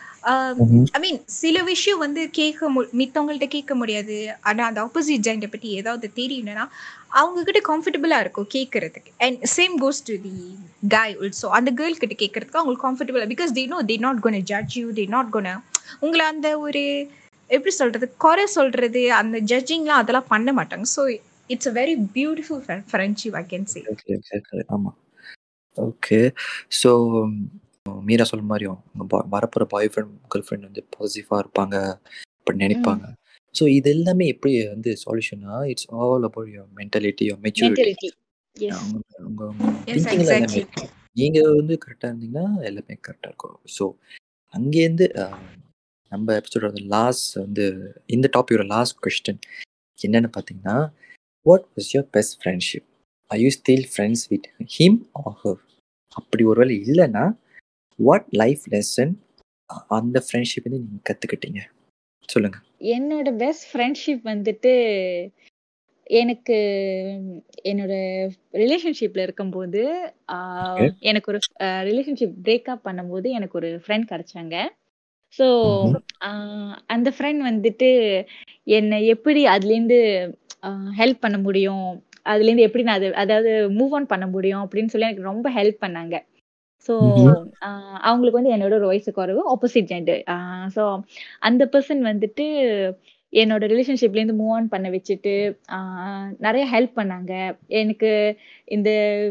ஐ மீன் சில விஷயம் வந்து கேட்க மு மித்தவங்கள்ட்ட கேட்க முடியாது ஆனால் அந்த ஆப்போசிட் ஜெண்டர் பற்றி ஏதாவது தெரியணும்னா அவங்க கிட்ட கம்ஃபர்டபுளாக இருக்கும் கேட்கறதுக்கு and same goes to the guy also அந்த கேர்ள் கிட்ட கேட்கறதுக்கு அவங்களுக்கு கம்ஃபர்டபுளாக because they know they not gonna judge you they not gonna உங்களை அந்த ஒரு எப்படி சொல்றது குறை சொல்றது அந்த ஜட்ஜிங்லாம் அதெல்லாம் பண்ண மாட்டாங்க so it's a very beautiful friendship I can say exactly exactly ஆமாம் ஓகே ஸோ மீரா சொல்ல மாதிரியும் உங்க boy- வரப்போற பாய் ஃப்ரெண்ட் கேர்ள் ஃப்ரெண்ட் வந்து பாசிட்டிவாக இருப்பாங்க அப்படி நினைப்பாங்க ஸோ இது எல்லாமே எப்படி வந்து சொல்யூஷனா it's all about your mentality your maturity mentality yes உங்க உங்க எஸ் திங்கிங்ல எல்லாமே எக்ஸாக்ட்லி நீங்க வந்து கரெக்டாக இருந்தீங்கன்னா எல்லாமே கரெக்டாக இருக்கும் ஸோ அங்கேருந்து அஹ், நம்ம எபிசோட லாஸ்ட் வந்து இந்த டாபிக்கோட லாஸ்ட் கொஸ்டின் என்னன்னு பார்த்தீங்கன்னா what was your best friendship I you still friends with him or her அப்படி ஒருவேளை இல்லைன்னா வாட் லைஃப் லெசன் அந்த ஃப்ரெண்ட்ஷிப் வந்து நீங்கள் கற்றுக்கிட்டீங்க சொல்லுங்க என்னோட பெஸ்ட் ஃப்ரெண்ட்ஷிப் வந்துட்டு எனக்கு என்னோட ரிலேஷன்ஷிப்ல இருக்கும்போது ஆஹ், Okay. எனக்கு ஒரு ரிலேஷன்ஷிப் பிரேக்கப் பண்ணும்போது எனக்கு ஒரு ஃப்ரெண்ட் கிடைச்சாங்க ஸோ ம்ஹ்ம். அந்த ஃப்ரெண்ட் வந்துட்டு என்னை எப்படி அதுலேருந்து ஹெல்ப் பண்ண முடியும் அதுலேருந்து எப்படி நான் அது அதாவது மூவ் ஆன் பண்ண முடியும் அப்படின்னு சொல்லி எனக்கு ரொம்ப ஹெல்ப் பண்ணாங்க ஸோ ம்ஹ்ம். அவங்களுக்கு வந்து என்னோட ஒரு வயசு குறைவு ஆப்போசிட் ஜெண்டர் ஸோ அந்த பர்சன் வந்துட்டு என்னோட ரிலேஷன்ஷிப்லேருந்து மூவ் ஆன் பண்ண வச்சுட்டு ஆஹ் நிறைய ஹெல்ப் பண்ணாங்க எனக்கு இந்த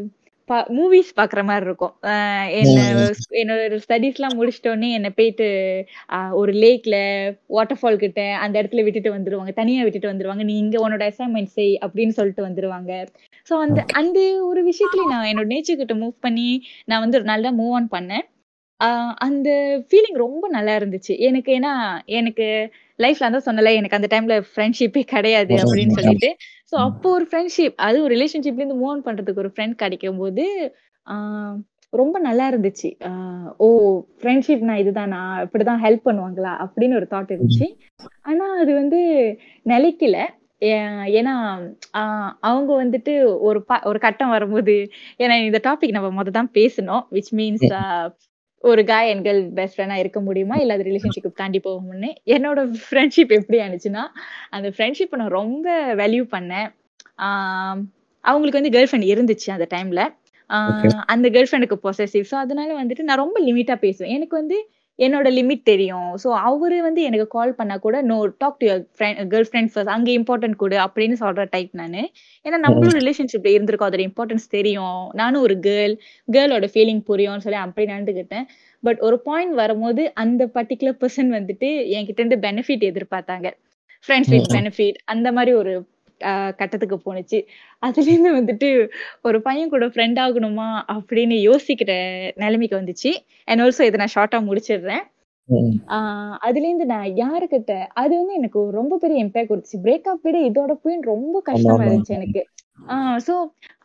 மூவிஸ் பார்க்குற மாதிரி இருக்கும் ஆஹ் என்ன ம். என்னோட ஸ்டடீஸ்லாம் முடிச்சிட்டோன்னே என்னை போயிட்டு ஆஹ் ஒரு லேக்ல வாட்டர் ஃபால் கிட்ட அந்த இடத்துல விட்டுட்டு வந்துருவாங்க தனியா விட்டுட்டு வந்துருவாங்க நீ இங்க உன்னோட அசைன்மெண்ட் செய் அப்படின்னு சொல்லிட்டு வந்துருவாங்க ஸோ அந்த ஓகே. அந்த ஒரு விஷயத்துல நான் என்னோட நேச்சர் கிட்ட மூவ் பண்ணி நான் வந்து நல்லா மூவ் ஆன் பண்ணேன் ஆஹ் அந்த ஃபீலிங் ரொம்ப நல்லா இருந்துச்சு எனக்கு ஏன்னா எனக்கு லைஃப்ல அதான் சொன்னல எனக்கு அந்த டைம்ல ஃப்ரெண்ட்ஷிப்பே கிடையாது அப்படின்னு ஆமா. சொல்லிட்டு ஸோ ம். அப்போ ஒரு ஃப்ரெண்ட்ஷிப் அது ஒரு ரிலேஷன்ஷிப்ல இருந்து மூவ் ஆன் பண்றதுக்கு ஒரு ஃப்ரெண்ட் கிடைக்கும் போது ஆஹ் ரொம்ப நல்லா இருந்துச்சு ஆஹ் ஓ ஃப்ரெண்ட்ஷிப்னா இதுதானா இப்படிதான் ஹெல்ப் பண்ணுவாங்களா அப்படின்னு ஒரு தாட் ம். இருந்துச்சு ஆனா அது வந்து நிலைக்கல ஏ- ஏன்னா ஆஹ் அவங்க வந்துட்டு ஒரு ப ஒரு கட்டம் வரும்போது ஏன்னா இந்த டாபிக் நம்ம முத தான் பேசணும் விச் மீன்ஸ் ம். ஒரு காய் அண்ட் கேர்ள் பெஸ்ட் ஃப்ரெண்டா இருக்க முடியுமா இல்ல அது ரிலேஷன்ஷிப் தாண்டி போகும்னு என்னோட ஃப்ரெண்ட்ஷிப் எப்படி ஆனிச்சுன்னா அந்த ஃப்ரெண்ட்ஷிப் நான் ரொம்ப வேல்யூ பண்ணேன் ஆஹ் அவங்களுக்கு வந்து கேர்ள் ஃப்ரெண்ட் இருந்துச்சு அந்த டைம்ல ஓகே. அந்த கேர்ள் ஃப்ரெண்டுக்கு பொசசிவ் ஸோ அதனால வந்துட்டு நான் ரொம்ப லிமிட்டா பேசுவேன் எனக்கு வந்து என்னோட லிமிட் தெரியும் ஸோ அவரு வந்து எனக்கு கால் பண்ணா கூட no talk to friend girl friend first அங்கே இம்பார்ட்டன்ட் கொடு அப்படின்னு சொல்ற டைப் நான் ஏன்னா ம். நம்மளும் ரிலேஷன்ஷிப்ல இருந்திருக்கோம் அதோட இம்பார்ட்டன்ஸ் தெரியும் நானும் ஒரு கேர்ள் கேர்ளோட ஃபீலிங் புரியும்னு சொல்லி அப்படி நடந்துக்கிட்டேன் பட் ஒரு பாயிண்ட் வரும்போது அந்த பர்டிகுலர் பர்சன் வந்துட்டு என்கிட்ட இருந்து பெனிஃபிட் எதிர்பார்த்தாங்க ஃப்ரெண்ட்ஸ் வித் ம். பெனிஃபிட் அந்த மாதிரி ஒரு ஆஹ் கட்டத்துக்கு போணுச்சு அதுலேருந்து வந்துட்டு ஒரு பையன் கூட ஃப்ரெண்ட் ஆகணுமா அப்படின்னு யோசிக்கிற நிலைமைக்கு வந்துச்சு அண்ட் ஆல்சோ இதை நான் ஷார்ட்டா முடிச்சிடுறேன் ம். ஆஹ் அதுலேருந்து நான் யாருக்கிட்ட அது வந்து எனக்கு ரொம்ப பெரிய இம்பாக்ட் கொடுத்துச்சு பிரேக்கப் விட இதோட போய் ரொம்ப ஆமா, கஷ்டமா ஆமா. இருந்துச்சு எனக்கு ஸோ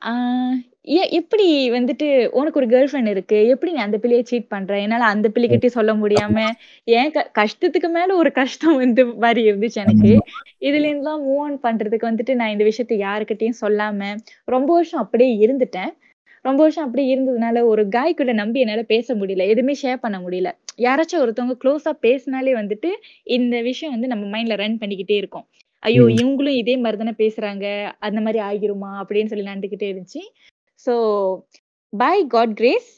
எப்படி வந்துட்டு உனக்கு ஒரு கேர்ள் ஃப்ரெண்ட் இருக்கு எப்படி நீ அந்த பிள்ளையை சீட் பண்ற என்னால அந்த ம். பிள்ளைகிட்டயும் சொல்ல முடியாம ஏன் க- கஷ்டத்துக்கு மேல ஒரு கஷ்டம் வந்து மாதிரி இருந்துச்சு எனக்கு ஆமா. இதுல இருந்துலாம் மூவ் ஆன் பண்றதுக்கு வந்துட்டு நான் இந்த விஷயத்த யாருக்கிட்டயும் சொல்லாம ரொம்ப வருஷம் அப்படியே இருந்துட்டேன் ரொம்ப வருஷம் அப்படியே இருந்ததுனால ஒரு காய் கூட நம்பி என்னால பேச முடியல எதுவுமே ஷேர் பண்ண முடியல யாராச்சும் ஒருத்தவங்க க்ளோஸா பேசினாலே வந்துட்டு இந்த விஷயம் வந்து நம்ம மைண்ட்ல ரன் பண்ணிக்கிட்டே இருக்கும் ஐயோ ம். இவங்களும் இதே மாதிரி தானே பேசுறாங்க அந்த மாதிரி ஆகிருமா அப்படின்னு சொல்லி நடந்துகிட்டே இருந்துச்சு ஸோ பை காட் கிரேஸ்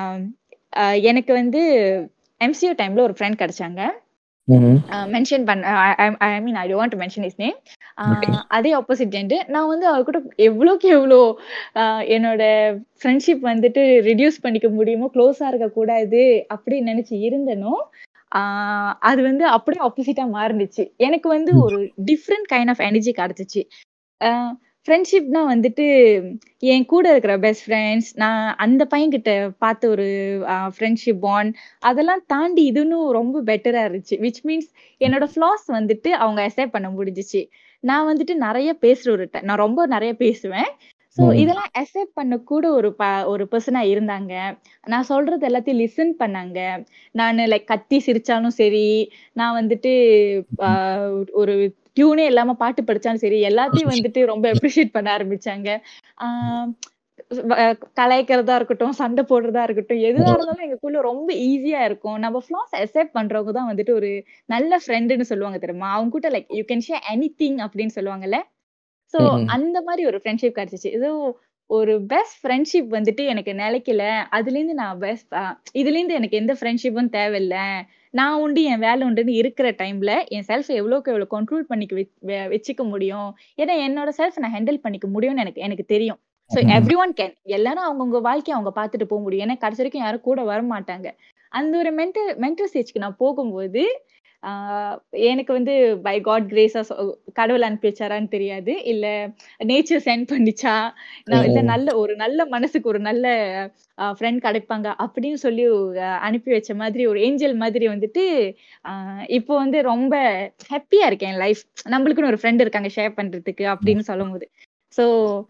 எனக்கு வந்து எம்சிஓ டைம்ல ஒரு ஃப்ரெண்ட் கிடைச்சாங்க ம். மென்ஷன் பண்ண I mean I don't mention his name okay. அதே ஆப்போசிட் ஜெண்டர் நான் வந்து அவர் கூட எவ்வளோக்கு எவ்வளோ ஆஹ் என்னோட ஃப்ரெண்ட்ஷிப் வந்துட்டு ரிடியூஸ் பண்ணிக்க முடியுமோ க்ளோஸா இருக்க கூடாது அப்படின்னு நினைச்சு இருந்தனோ ஆஹ் அது வந்து அப்படியே ஆப்போசிட்டா மாறுனுச்சு எனக்கு வந்து ம். ஒரு டிஃப்ரெண்ட் கைண்ட் ஆஃப் எனர்ஜி கிடைச்சிச்சு ஃப்ரெண்ட்ஷிப்னா வந்துட்டு என் கூட இருக்கிற பெஸ்ட் ஃப்ரெண்ட்ஸ் நான் அந்த பையன்கிட்ட பார்த்த ஒரு ஃப்ரெண்ட்ஷிப் பாண்ட் அதெல்லாம் தாண்டி இது இன்னும் ரொம்ப பெட்டரா இருந்துச்சு விச் மீன்ஸ் என்னோட ஃப்ளாஸ் வந்துட்டு அவங்க அக்செப்ட் பண்ண முடிஞ்சிச்சு நான் வந்துட்டு நிறைய பேசுற ஒரு ti- நான் ரொம்ப நிறைய பேசுவேன் ஸோ ம். இதெல்லாம் அக்செப்ட் பண்ண கூட ஒரு ப ஒரு பர்சனா இருந்தாங்க நான் சொல்றது எல்லாத்தையும் லிசன் பண்ணாங்க நான் லைக் கத்தி சிரிச்சாலும் சரி நான் வந்துட்டு ஆஹ் ஒரு டியூனே இல்லாம பாட்டு படிச்சாலும் சரி எல்லாத்தையும் வந்துட்டு ரொம்ப அப்ரிஷியேட் பண்ண ஆரம்பிச்சாங்க ஆஹ் வ- கலாய்க்கிறதா இருக்கட்டும் சண்டை போடுறதா இருக்கட்டும் எதுவா இருந்தாலும் எங்களுக்குள்ள ரொம்ப ஈஸியா இருக்கும் நம்ம ஃபிளாஸ் அக்செப்ட் பண்றவங்க தான் வந்துட்டு ஒரு நல்ல ஃப்ரெண்டுன்னு சொல்லுவாங்க தெரியுமா அவங்க கூட like you can share anything அப்படின்னு சொல்லுவாங்கல்ல சோ ம்ஹ்ம். அந்த மாதிரி ஒரு ஃப்ரெண்ட்ஷிப் கிடைச்சிச்சு ஏதோ ஒரு பெஸ்ட் ஃப்ரெண்ட்ஷிப் வந்துட்டு எனக்கு நிலைக்கல அதுல இருந்து நான் பெஸ்ட் இதுல இருந்து எனக்கு எந்த ஃப்ரெண்ட்ஷிப்பும் தேவையில்ல நான் உண்டு என் வேலை உண்டுன்னு இருக்கிற டைம்ல என் செல்ஃப் எவ்வளோக்கு எவ்வளோ கண்ட்ரோல் பண்ணிக்க வெச்- வெ- வச்சுக்க முடியும் ஏன்னா என்னோட செல்ஃப் நான் ஹேண்டில் பண்ணிக்க முடியும்னு எனக்கு எனக்கு தெரியும் ஸோ ம். எவ்ரி ஒன் கேன் எல்லாரும் அவங்கவுங்க வாழ்க்கையை அவங்க பார்த்துட்டு போக முடியும் ஏன்னா கடைசி வரைக்கும் யாரும் கூட வர மாட்டாங்க அந்த ஒரு மென்டல் மென்டல் ஸ்டேஜ்க்கு நான் போகும்போது ஆஹ் எனக்கு வந்து பை காட் கிரேஸா கடவுள் அனுப்பி வச்சாரான்னு தெரியாது இல்ல நேச்சர் சென்ட் பண்ணிச்சா நான் இல்ல ம். நல்ல ஒரு நல்ல மனசுக்கு ஒரு நல்ல ஃப்ரெண்ட் கிடைப்பாங்க அப்படின்னு சொல்லி அஹ் அனுப்பி வச்ச மாதிரி ஒரு ஏஞ்சல் மாதிரி வந்துட்டு ஆஹ் இப்போ வந்து ரொம்ப ஹாப்பியா இருக்கேன் லைஃப் நம்மளுக்குன்னு ஒரு ஃப்ரெண்ட் இருக்காங்க ஷேர் பண்றதுக்கு அப்படின்னு சொல்லும் போது ஸோ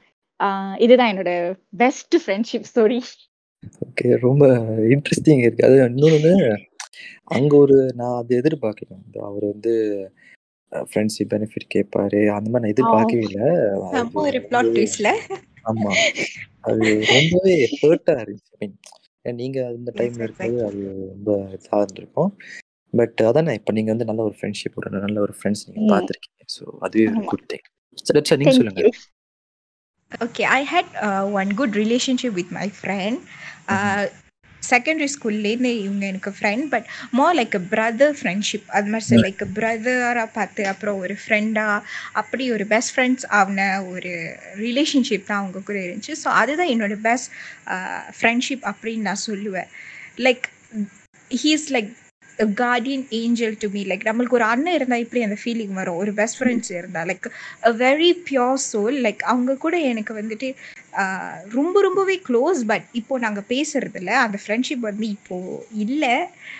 இதுதான் என்னோட பெஸ்ட் ஃப்ரெண்ட்ஷிப் ஸ்டோரி ஓகே. ரொம்ப இன்ட்ரெஸ்டிங் இருக்கு. அது இன்னொன்னு அங்க ஒரு நான் அது எதிர்பார்க்கல. அந்த அவரு வந்து அ ஃப்ரெண்ட்ஷிப் பெனிஃபிட் கேட்பாரு. அந்த மாரி நான் எதிர்பார்க்கவே இல்ல. அது செம்ம ஒரு பிளாட் ரொம்பவே ட்விஸ்ட்ல ஆமா. அது ரொம்பவே ஹர்ட்டா இருந்துச்சு. ஐ மீன் நீங்க அந்த எஸ் டைம்ல இருக்கும்போது எக்ஸாக்ட்லி அது ரொம்ப இதா இருந்திருக்கும். பட் அதானே இப்போ நீங்க வந்து நல்ல ஒரு ஃப்ரெண்ட்ஷிப் ஒரு நல்ல ஒரு ஃப்ரெண்ட்ஸ் நீங்க ம். பார்த்துருக்கீங்க ஸோ அதுவே ஒரு ஆமா. குட் திங் சரி சார் நீங்க Thank சொல்லுங்க you. Okay, I had uh, one good relationship with my friend. Uh, secondary ஸ்கூல்லேருந்து இவங்க எனக்கு friend but more like a brother friendship அது மாதிரி சார் லைக் பிரதராக பார்த்து அப்புறம் ஒரு ஃப்ரெண்டாக அப்படி ஒரு பெஸ்ட் ஃப்ரெண்ட்ஸ் ஆன ஒரு ரிலேஷன்ஷிப் தான் அவங்க கூட இருந்துச்சு ஸோ அதுதான் என்னோட பெஸ்ட் ஃப்ரெண்ட்ஷிப் அப்படின்னு நான் சொல்லுவேன் like he's like guardian angel to me like நம்மளுக்கு ஒரு அண்ணன் இருந்தால் இப்படி அந்த ஃபீலிங் வரும் ஒரு பெஸ்ட் ஃப்ரெண்ட்ஸ் இருந்தால் like a very pure soul like அவங்க கூட எனக்கு வந்துட்டு ஆஹ், ரொம்ப ரொம்பவே க்ளோஸ் பட் இப்போ நாங்கள் பேசுறதில்ல அந்த ஃப்ரெண்ட்ஷிப் வந்து இப்போ இல்லை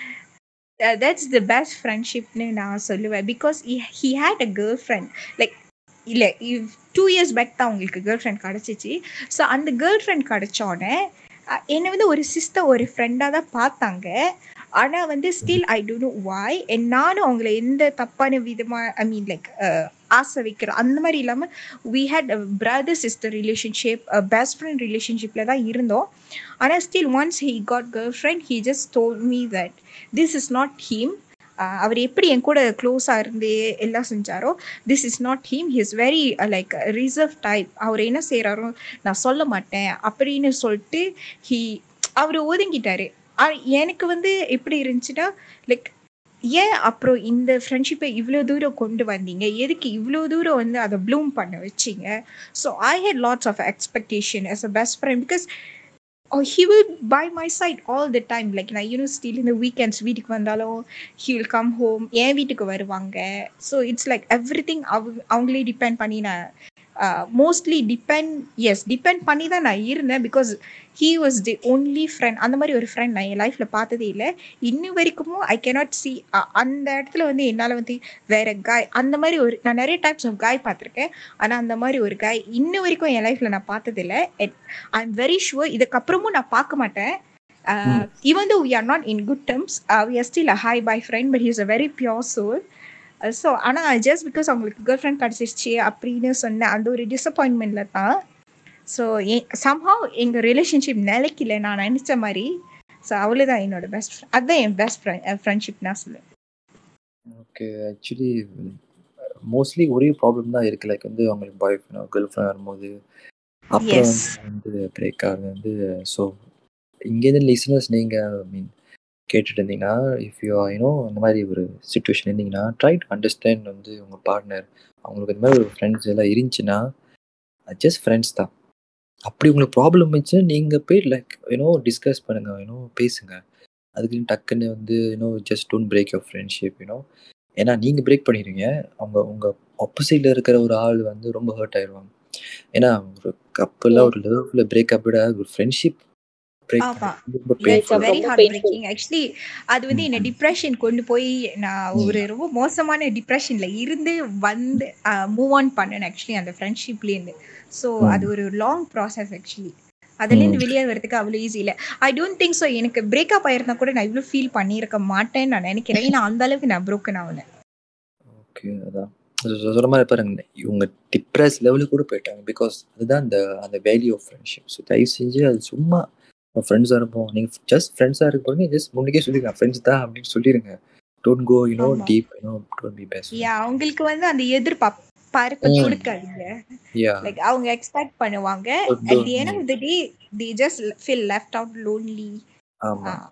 தட்ஸ் த பெஸ்ட் ஃப்ரெண்ட்ஷிப்னு நான் சொல்லுவேன் because he had a girl friend like இல்லை டூ இயர்ஸ் பேக் தான் அவங்களுக்கு கேர்ள் ஃப்ரெண்ட் கிடச்சிச்சு ஸோ அந்த கேர்ள் ஃப்ரெண்ட் கிடச்சோடனே என்னை வந்து ஒரு சிஸ்டர் ஒரு ஃப்ரெண்டாக தான் பார்த்தாங்க ஆனால் வந்து still I don't know why நானும் அவங்கள எந்த தப்பான விதமாக ஐ மீன் லைக் ஆசை வைக்கிறோம் அந்த மாதிரி இல்லாமல் we had brother sister relationship best friend ரிலேஷன்ஷிப்பில் தான் இருந்தோம் ஆனால் still once he got girl friend he just told me that this is not him அவர் எப்படி என் கூட க்ளோஸாக இருந்து எல்லாம் செஞ்சாரோ this is not him he is very like reserve type அவர் என்ன செய்கிறாரோ நான் சொல்ல மாட்டேன் அப்படின்னு சொல்லிட்டு ஹீ அவர் ஒதுங்கிட்டாரு ஆ- எனக்கு வந்து எப்படி இருந்துச்சுன்னா லைக் ஏன் அப்புறம் இந்த ஃப்ரெண்ட்ஷிப்பை இவ்வளோ தூரம் கொண்டு வந்தீங்க எதுக்கு இவ்வளோ தூரம் வந்து அதை ப்ளூம் பண்ண வச்சீங்க so I had lots of expectation as a best friend because he will by my side all the time like நான் யூனிவர்சிட்டியில் இந்த வீக்கெண்ட்ஸ் வீட்டுக்கு வந்தாலும் ஹி வில் கம் ஹோம் என் வீட்டுக்கு வருவாங்க so it's like everything அவங்க அவங்களே டிபெண்ட் பண்ணி நான் மோஸ்ட்லி டிபெண்ட் எஸ் டிபெண்ட் பண்ணி தான் நான் இருந்தேன் because he was the only friend அந்த மாதிரி ஒரு ஃப்ரெண்ட் நான் என் லைஃப்பில் பார்த்ததே இல்லை இன்னும் வரைக்கும் ஐ கேனாட் சி அந்த இடத்துல வந்து என்னால் வந்து வேற காய் அந்த மாதிரி ஒரு நான் நிறைய டைப்ஸ் ஆஃப் காய் பார்த்துருக்கேன் ஆனால் அந்த மாதிரி ஒரு காய் இன்ன வரைக்கும் என் லைஃப்பில் நான் பார்த்ததில்ல ஐ எம் வெரி ஷுவர் இதுக்கப்புறமும் நான் பார்க்க மாட்டேன் even though we are not in good terms we are still a hi bye friend but he's a very pure soul so ஆனால் ஜஸ்ட் பிகாஸ் அவங்களுக்கு கேர்ள் ஃப்ரெண்ட் கிடச்சிருச்சு அப்படின்னு சொன்ன அந்த ஒரு டிசப்பாயின்மெண்ட்டில் தான் ஸோ சம்ஹவ் எங்கள் ரிலேஷன்ஷிப் நிலைக்கல நான் நினச்ச மாதிரி ஸோ அவ்வளோதான் என்னோட பெஸ்ட் அதுதான் என் பெஸ்ட் ஃப்ரெண்ட்ஷிப் நான் சொல்லுவேன் ஓகே ஆக்சுவலி மோஸ்ட்லி ஒரே ப்ராப்ளம் தான் இருக்கு லைக் வந்து அவங்களுக்கு பாய் ஃப்ரெண்ட் கேர்ள் ஃப்ரெண்ட் வரும்போது அப்புறம் Yes. வந்து பிரேக் ஆகுது வந்து ஸோ இங்கேருந்து லிசனர்ஸ் நீங்கள் மீன் கேட்டுட்டு இருந்தீங்கன்னா இஃப் யூ யூனோ இந்த மாதிரி ஒரு சுச்சுவேஷன் இருந்தீங்கன்னா ட்ரை டு அண்டர்ஸ்டாண்ட் வந்து உங்கள் பார்ட்னர் அவங்களுக்கு இந்த மாதிரி ஒரு ஃப்ரெண்ட்ஸ் எல்லாம் இருந்துச்சுன்னா ஜஸ்ட் ஃப்ரெண்ட்ஸ் தான் அப்படி உங்களுக்கு ப்ராப்ளம் இருந்துச்சுன்னா நீங்கள் போய் லைக் யூனோ டிஸ்கஸ் பண்ணுங்க யூனோ பேசுங்க அதுக்குன்னு டக்குன்னு வந்து you know just don't break your friendship you know ஏன்னா நீங்கள் பிரேக் பண்ணிடுவீங்க அவங்க உங்கள் ஆப்போசிட்டில் இருக்கிற ஒரு ஆள் வந்து ரொம்ப ஹர்ட் ஆயிடுவாங்க ஏன்னா ஒரு கப்பலில் ஒரு லவ்ல பிரேக்கப் விட ஒரு ஃப்ரெண்ட்ஷிப் பிரேக் ஆமா. ரொம்ப Breakup இட்ஸ் பெயின்ஃபுல் வெரி ரொம்ப ஹார்ட் painful. பிரேக்கிங் ஆக்சுவலி அது வந்து என்ன ம். டிப்ரெஷன் கொண்டு போய் நான் ம். ஒரு ரொம்ப மோசமான டிப்ரெஷன்ல இருந்து வந்து மூவ் ஆன் பண்ணேன் ஆக்சுவலி அந்த ஃப்ரெண்ட்ஷிப்லேருந்து ஸோ ம். அது ஒரு லாங் ப்ராசஸ் ஆக்சுவலி அதுலேருந்து ம். வெளியே வரதுக்கு அவ்வளோ ஈஸி இல்லை ஐ டோன்ட் திங்க் ஸோ எனக்கு பிரேக்கப் ஆயிருந்தா கூட நான் இவ்வளோ ஃபீல் பண்ணியிருக்க மாட்டேன்னு நான் நினைக்கிறேன் ஏன்னா அந்த அளவுக்கு நான் broken ஆகல ஓகே அதான் சொ- சொ- சொல்ற மாதிரி பாருங்க இவங்க டிப்ரெஸ் லெவலுக்கு கூட போயிட்டாங்க பிகாஸ் அதுதான் அந்த அந்த வேல்யூ ஆஃப் ஃப்ரெண்ட்ஷிப் ஸோ தயவு செஞ்சு அது சும்மா ஃப்ரெண்ட்ஸாக இருப்போம் நீங்கள் ஜஸ்ட் ஃப்ரெண்ட்ஸாக இருக்க போறீங்க ஜஸ்ட் முன்னுக்கே சொல்லிருங்க ஃப்ரெண்ட்ஸ் தான் அப்படின்னு சொல்லிடுங்க டோன்ட் கோ யூனோ ஆமா. Deep you know don't be best yeah அவங்களுக்கு வந்து அந்த எதிர்பார்ப்பு ம். கொடுக்காதீங்க யா லைக் அவங்க எக்ஸ்பெக்ட் பண்ணுவாங்க So at the don't- end of the day the just feel left out lonely ஆமாம்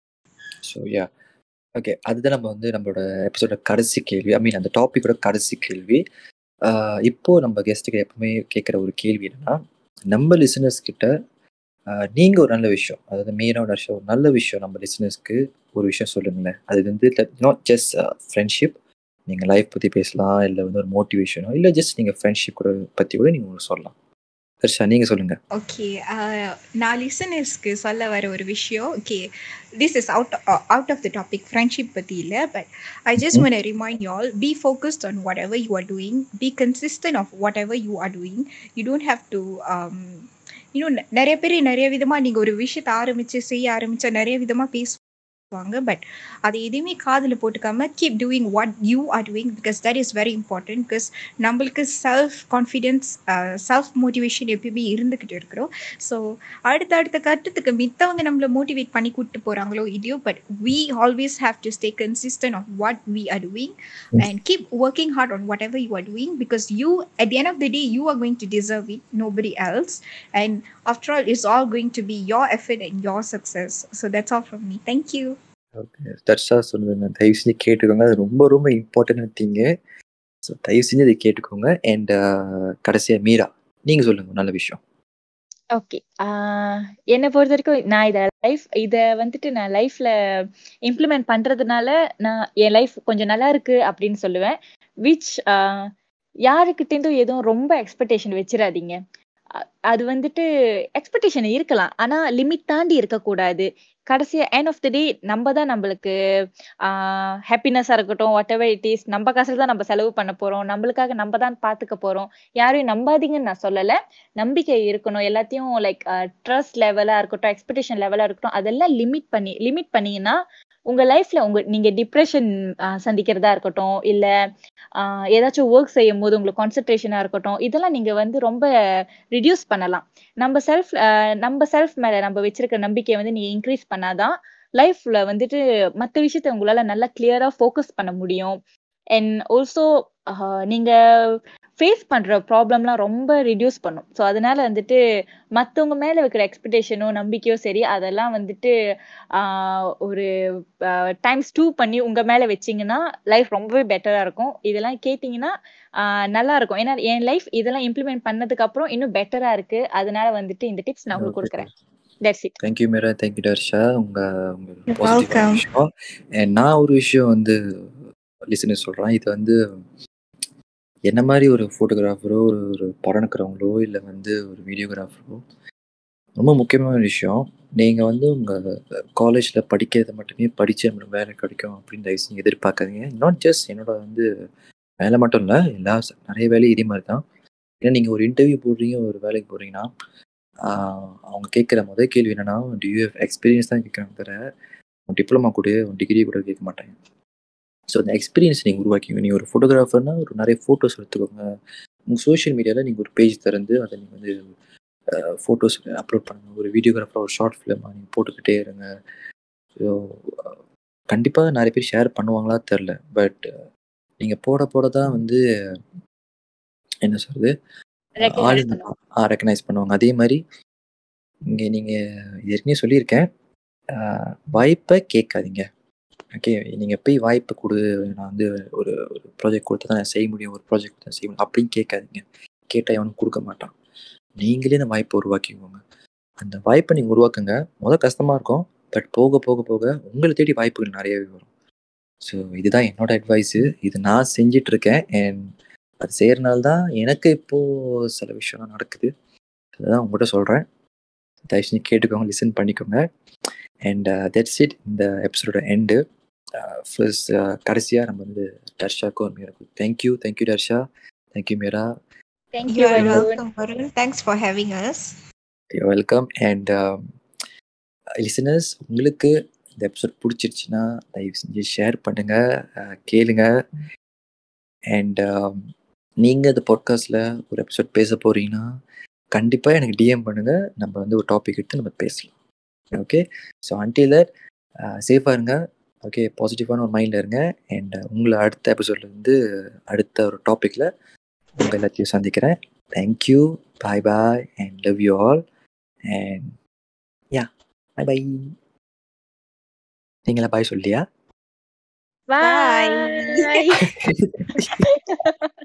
ஸோ யா ஓகே அதுதான் நம்ம வந்து நம்மளோட எபிசோட கடைசி கேள்வி ஐ மீன் அந்த டாப்பிக்கோட கடைசி கேள்வி ஆஹ் இப்போ நம்ம கெஸ்ட்டுக்கு எப்பவுமே கேட்குற ஒரு கேள்வி என்னன்னா நம்ம லிசனர்ஸ் கிட்ட ஆஹ் நீங்க ஒரு நல்ல விஷயம் அதாவது மெயினாக ஒரு விஷயம் ஒரு நல்ல விஷயம் நம்ம லிசனர்ஸ்க்கு ஒரு விஷயம் சொல்லுங்களேன் அது வந்து நாட் ஜஸ்ட் ஃப்ரெண்ட்ஷிப் நீங்க லைஃப் பத்தி பேசலாம் இல்லை வந்து ஒரு மோட்டிவேஷனோ இல்லை ஜஸ்ட் நீங்க ஃப்ரெண்ட்ஷிப் கூட பத்தி கூட நீங்க உங்களுக்கு சொல்லலாம் ஹர்ஷா நீங்க சொல்லுங்க ஓகே நான் லிசனர்ஸ்க்கு சொல்ல வர ஒரு விஷயம் okay this is out out of the topic friendship பற்றி இல்லை but I just one remind you all be focused on whatever you are doing be consistent of whatever you are doing you don't have to இன்னும் நிறைய பேர் நிறைய விதமாக நீங்கள் ஒரு விஷயத்தை ஆரம்பித்து செய்ய ஆரம்பித்தா நிறைய விதமாக பேச வாங்க பட் அது எதுவுமே காதுல போட்டுக்காம keep doing what you are doing because that is very important because நம்மளுக்கு செல்ஃப் கான்ஃபிடென்ஸ் செல்ஃப் மோட்டிவேஷன் எப்பயுமே இருந்துக்கிட்டு இருக்கிறோம் ஸோ அடுத்த அடுத்த கட்டத்துக்கு மித்தவங்க நம்மளை மோட்டிவேட் பண்ணி கூப்பிட்டு போறாங்களோ இல்லையோ but we always have to stay consistent of what we are doing and keep working hard on whatever you are doing because you at the end of the day you are going to deserve it nobody else and after all it's all going to be your effort and your success so that's all from me thank you okay Darsha சொன்னதுங்க தயவு செஞ்சு கேட்டுக்கோங்க அது ரொம்ப ரொம்ப important திங்கு so தயவு செஞ்சு அதை கேட்டுக்கோங்க அண்ட் கடைசியாக மீரா நீங்கள் சொல்லுங்க நல்ல விஷயம் ஓகே என்னை பொறுத்த வரைக்கும் நான் இதை லைஃப் இதை வந்துட்டு நான் லைஃப்ல இம்ப்ளிமெண்ட் பண்றதுனால நான் என் லைஃப் கொஞ்சம் நல்லா இருக்கு அப்படின்னு சொல்லுவேன் விச் யாருக்கிட்டேருந்தும் எதுவும் ரொம்ப எக்ஸ்பெக்டேஷன் வச்சிடாதீங்க அ- அது வந்துட்டு எக்ஸ்பெக்டேஷன் இருக்கலாம் ஆனா லிமிட் தாண்டி இருக்கக்கூடாது கடைசியா எண்ட் ஆஃப் த டே நம்ம தான் நம்மளுக்கு ஹாப்பினஸா இருக்கட்டும் வாட் எவர் இட் இஸ் நம்ம காசுல தான் நம்ம செலவு பண்ண போறோம் நம்மளுக்காக நம்ம தான் பாத்துக்க போறோம் யாரையும் நம்பாதீங்கன்னு நான் சொல்லல நம்பிக்கை இருக்கணும் எல்லாத்தையும் லைக் ட்ரஸ்ட் லெவலா இருக்கட்டும் எக்ஸ்பெக்டேஷன் லெவலா இருக்கட்டும் அதெல்லாம் லிமிட் பண்ணி லிமிட் பண்ணீங்கன்னா உங்க லைஃப்ல உங்க நீங்க டிப்ரெஷன் சந்திக்கிறதா இருக்கட்டும் இல்ல ஆஹ் ஏதாச்சும் ஒர்க் செய்யும் போது உங்களுக்கு கான்சென்ட்ரேஷனா இருக்கட்டும் இதெல்லாம் நீங்க வந்து ரொம்ப ரிடியூஸ் பண்ணலாம் நம்ம செல்ஃப் நம்ம செல்ஃப் மேல நம்ம வச்சிருக்க நம்பிக்கையை வந்து நீங்க இன்க்ரீஸ் பண்ணாதான் லைஃப்ல வந்துட்டு மத்த விஷயத்த உங்களால நல்லா கிளியரா ஃபோக்கஸ் பண்ண முடியும் அண்ட் ஆல்சோ நீங்க ஃபேஸ் பண்ற ப்ராப்ளம்லாம் ரொம்ப ரிடியூஸ் பண்ணும் ஸோ அதனால வந்துட்டு மத்தவங்க மேல வைக்கிற எக்ஸ்பெக்டேஷனோ நம்பிக்கையோ சரி அதெல்லாம் வந்துட்டு ஆஹ் ஒரு டைம்ஸ் டூ பண்ணி உங்க மேல வச்சீங்கன்னா லைஃப் ரொம்பவே பெட்டரா இருக்கும் இதெல்லாம் கேட்டீங்கன்னா ஆஹ் நல்லா இருக்கும் ஏன்னா என் லைஃப் இதெல்லாம் இம்ப்ளிமெண்ட் பண்ணதுக்கு அப்புறம் இன்னும் பெட்டரா இருக்கு அதனால வந்துட்டு இந்த டிப்ஸ் நான் உங்களுக்கு கொடுக்குறேன் that's it thank you Meera thank you Darsha உங்கள் உங்கள் You're பாசிட்டிவான welcome. விஷயம் And நான் ஒரு விஷயம் வந்து லிசனர் சொல்கிறேன் இது வந்து என்ன மாதிரி ஒரு ஃபோட்டோகிராஃபரோ ஒரு ஒரு படம் எடுக்கிறவங்களோ இல்லை வந்து ஒரு வீடியோகிராஃபரோ ரொம்ப முக்கியமான விஷயம் நீங்கள் வந்து உங்கள் காலேஜில் படிக்கிறத மட்டுமே படித்து நம்மளுக்கு வேலை கிடைக்கும் அப்படின்னு தயவு செஞ்சு எதிர்பார்க்காதீங்க நாட் ஜஸ்ட் என்னோட வந்து வேலை மட்டும் இல்லை எல்லா ச- நிறைய வேலையும் இதே மாதிரி தான் ஏன்னா நீங்கள் ஒரு இன்டர்வியூ போடுறீங்க ஒரு வேலைக்கு போடுறீங்கன்னா ஆஹ் அவங்க கேட்குற முதல் கேள்வி என்னன்னா டியூ எக்ஸ்பீரியன்ஸ் தான் கேட்குறாங்க தவிர டிப்ளமா கூட டிகிரி கூட கேட்க மாட்டாங்க ஸோ அந்த எக்ஸ்பீரியன்ஸ் நீங்கள் உருவாக்கிங்க நீங்கள் ஒரு ஃபோட்டோகிராஃபர்னா ஒரு நிறைய ஃபோட்டோஸ் எடுத்துக்கோங்க உங்கள் சோஷியல் மீடியாவில் நீங்கள் ஒரு பேஜ் திறந்து அதை நீங்கள் வந்து ஃபோட்டோஸ் அப்லோட் பண்ணுங்க ஒரு வீடியோகிராஃபராக ஒரு ஷார்ட் ஃபிலிமாக நீங்கள் போட்டுக்கிட்டே இருங்க ஸோ கண்டிப்பாக நிறைய பேர் ஷேர் பண்ணுவாங்களா தெரில பட் நீங்கள் போட போட தான் வந்து என்ன சொல்றது Recognize ஆளுங்க பண்ணுவாங்க. ரெக்கனைஸ் பண்ணுவாங்க அதே மாதிரி இங்கே நீங்கள் ஏற்கனவே சொல்லியிருக்கேன் ஆஹ் வாய்ப்பை கேட்காதீங்க ஓகே நீங்கள் போய் வாய்ப்பு கொடு நான் வந்து ஒரு ஒரு ப்ராஜெக்ட் கொடுத்தா தான் நான் செய்ய முடியும் ஒரு ப்ராஜெக்ட் கொடுத்தா செய்ய முடியும் அப்படின்னு கேட்காதீங்க கேட்டால் எவனும் கொடுக்க மாட்டான் நீங்களே அந்த வாய்ப்பை உருவாக்கிக்கோங்க அந்த வாய்ப்பை நீங்கள் உருவாக்குங்க முதல் கஷ்டமாக இருக்கும் பட் போக போக போக உங்களை தேடி வாய்ப்புகள் நிறையவே வரும் ஸோ இதுதான் என்னோட அட்வைஸு இது நான் செஞ்சிட்டு இருக்கேன் அண்ட் அது செய்யறனால தான் எனக்கு இப்போது சில விஷயம்லாம் நடக்குது அதுதான் உங்கள்கிட்ட சொல்கிறேன் தயவு செஞ்சு கேட்டுக்கோங்க லிசன் பண்ணிக்கோங்க அண்ட் தட்ஸ் இட் இந்த எபிசோட எண்டு ஃபர்ஸ்ட் கடைசியாக நம்ம வந்து டர்ஷாக்கும் மீராக்கும் thank you thank you Darsha thank you Meera Thank You you, are Varun. welcome, Varun. Thanks for having us. Welcome and listeners உங்களுக்கு இந்த எபிசோட் பிடிச்சிருச்சுன்னா தயவு செஞ்சு ஷேர் பண்ணுங்க அஹ், கேளுங்க அண்ட் நீங்கள் இந்த பாட்காஸ்ட்டில் ஒரு எபிசோட் பேச போறீங்கன்னா கண்டிப்பாக எனக்கு டிஎம் பண்ணுங்க நம்ம வந்து ஒரு டாபிக் எடுத்து நம்ம பேசலாம் ஓகே ஸோ அன்டில் தட் சேஃபாக இருங்க ஓகே பாசிட்டிவான ஒரு மைண்டில் இருங்க அண்ட் உங்களை அடுத்த எபிசோட்ல இருந்து அடுத்த ஒரு டாப்பிக்கில் உங்கள் எல்லாத்தையும் சந்திக்கிறேன் thank you bye bye and love you all and yeah bye bye நீங்களா பாய் சொல்லியா Bye. Bye.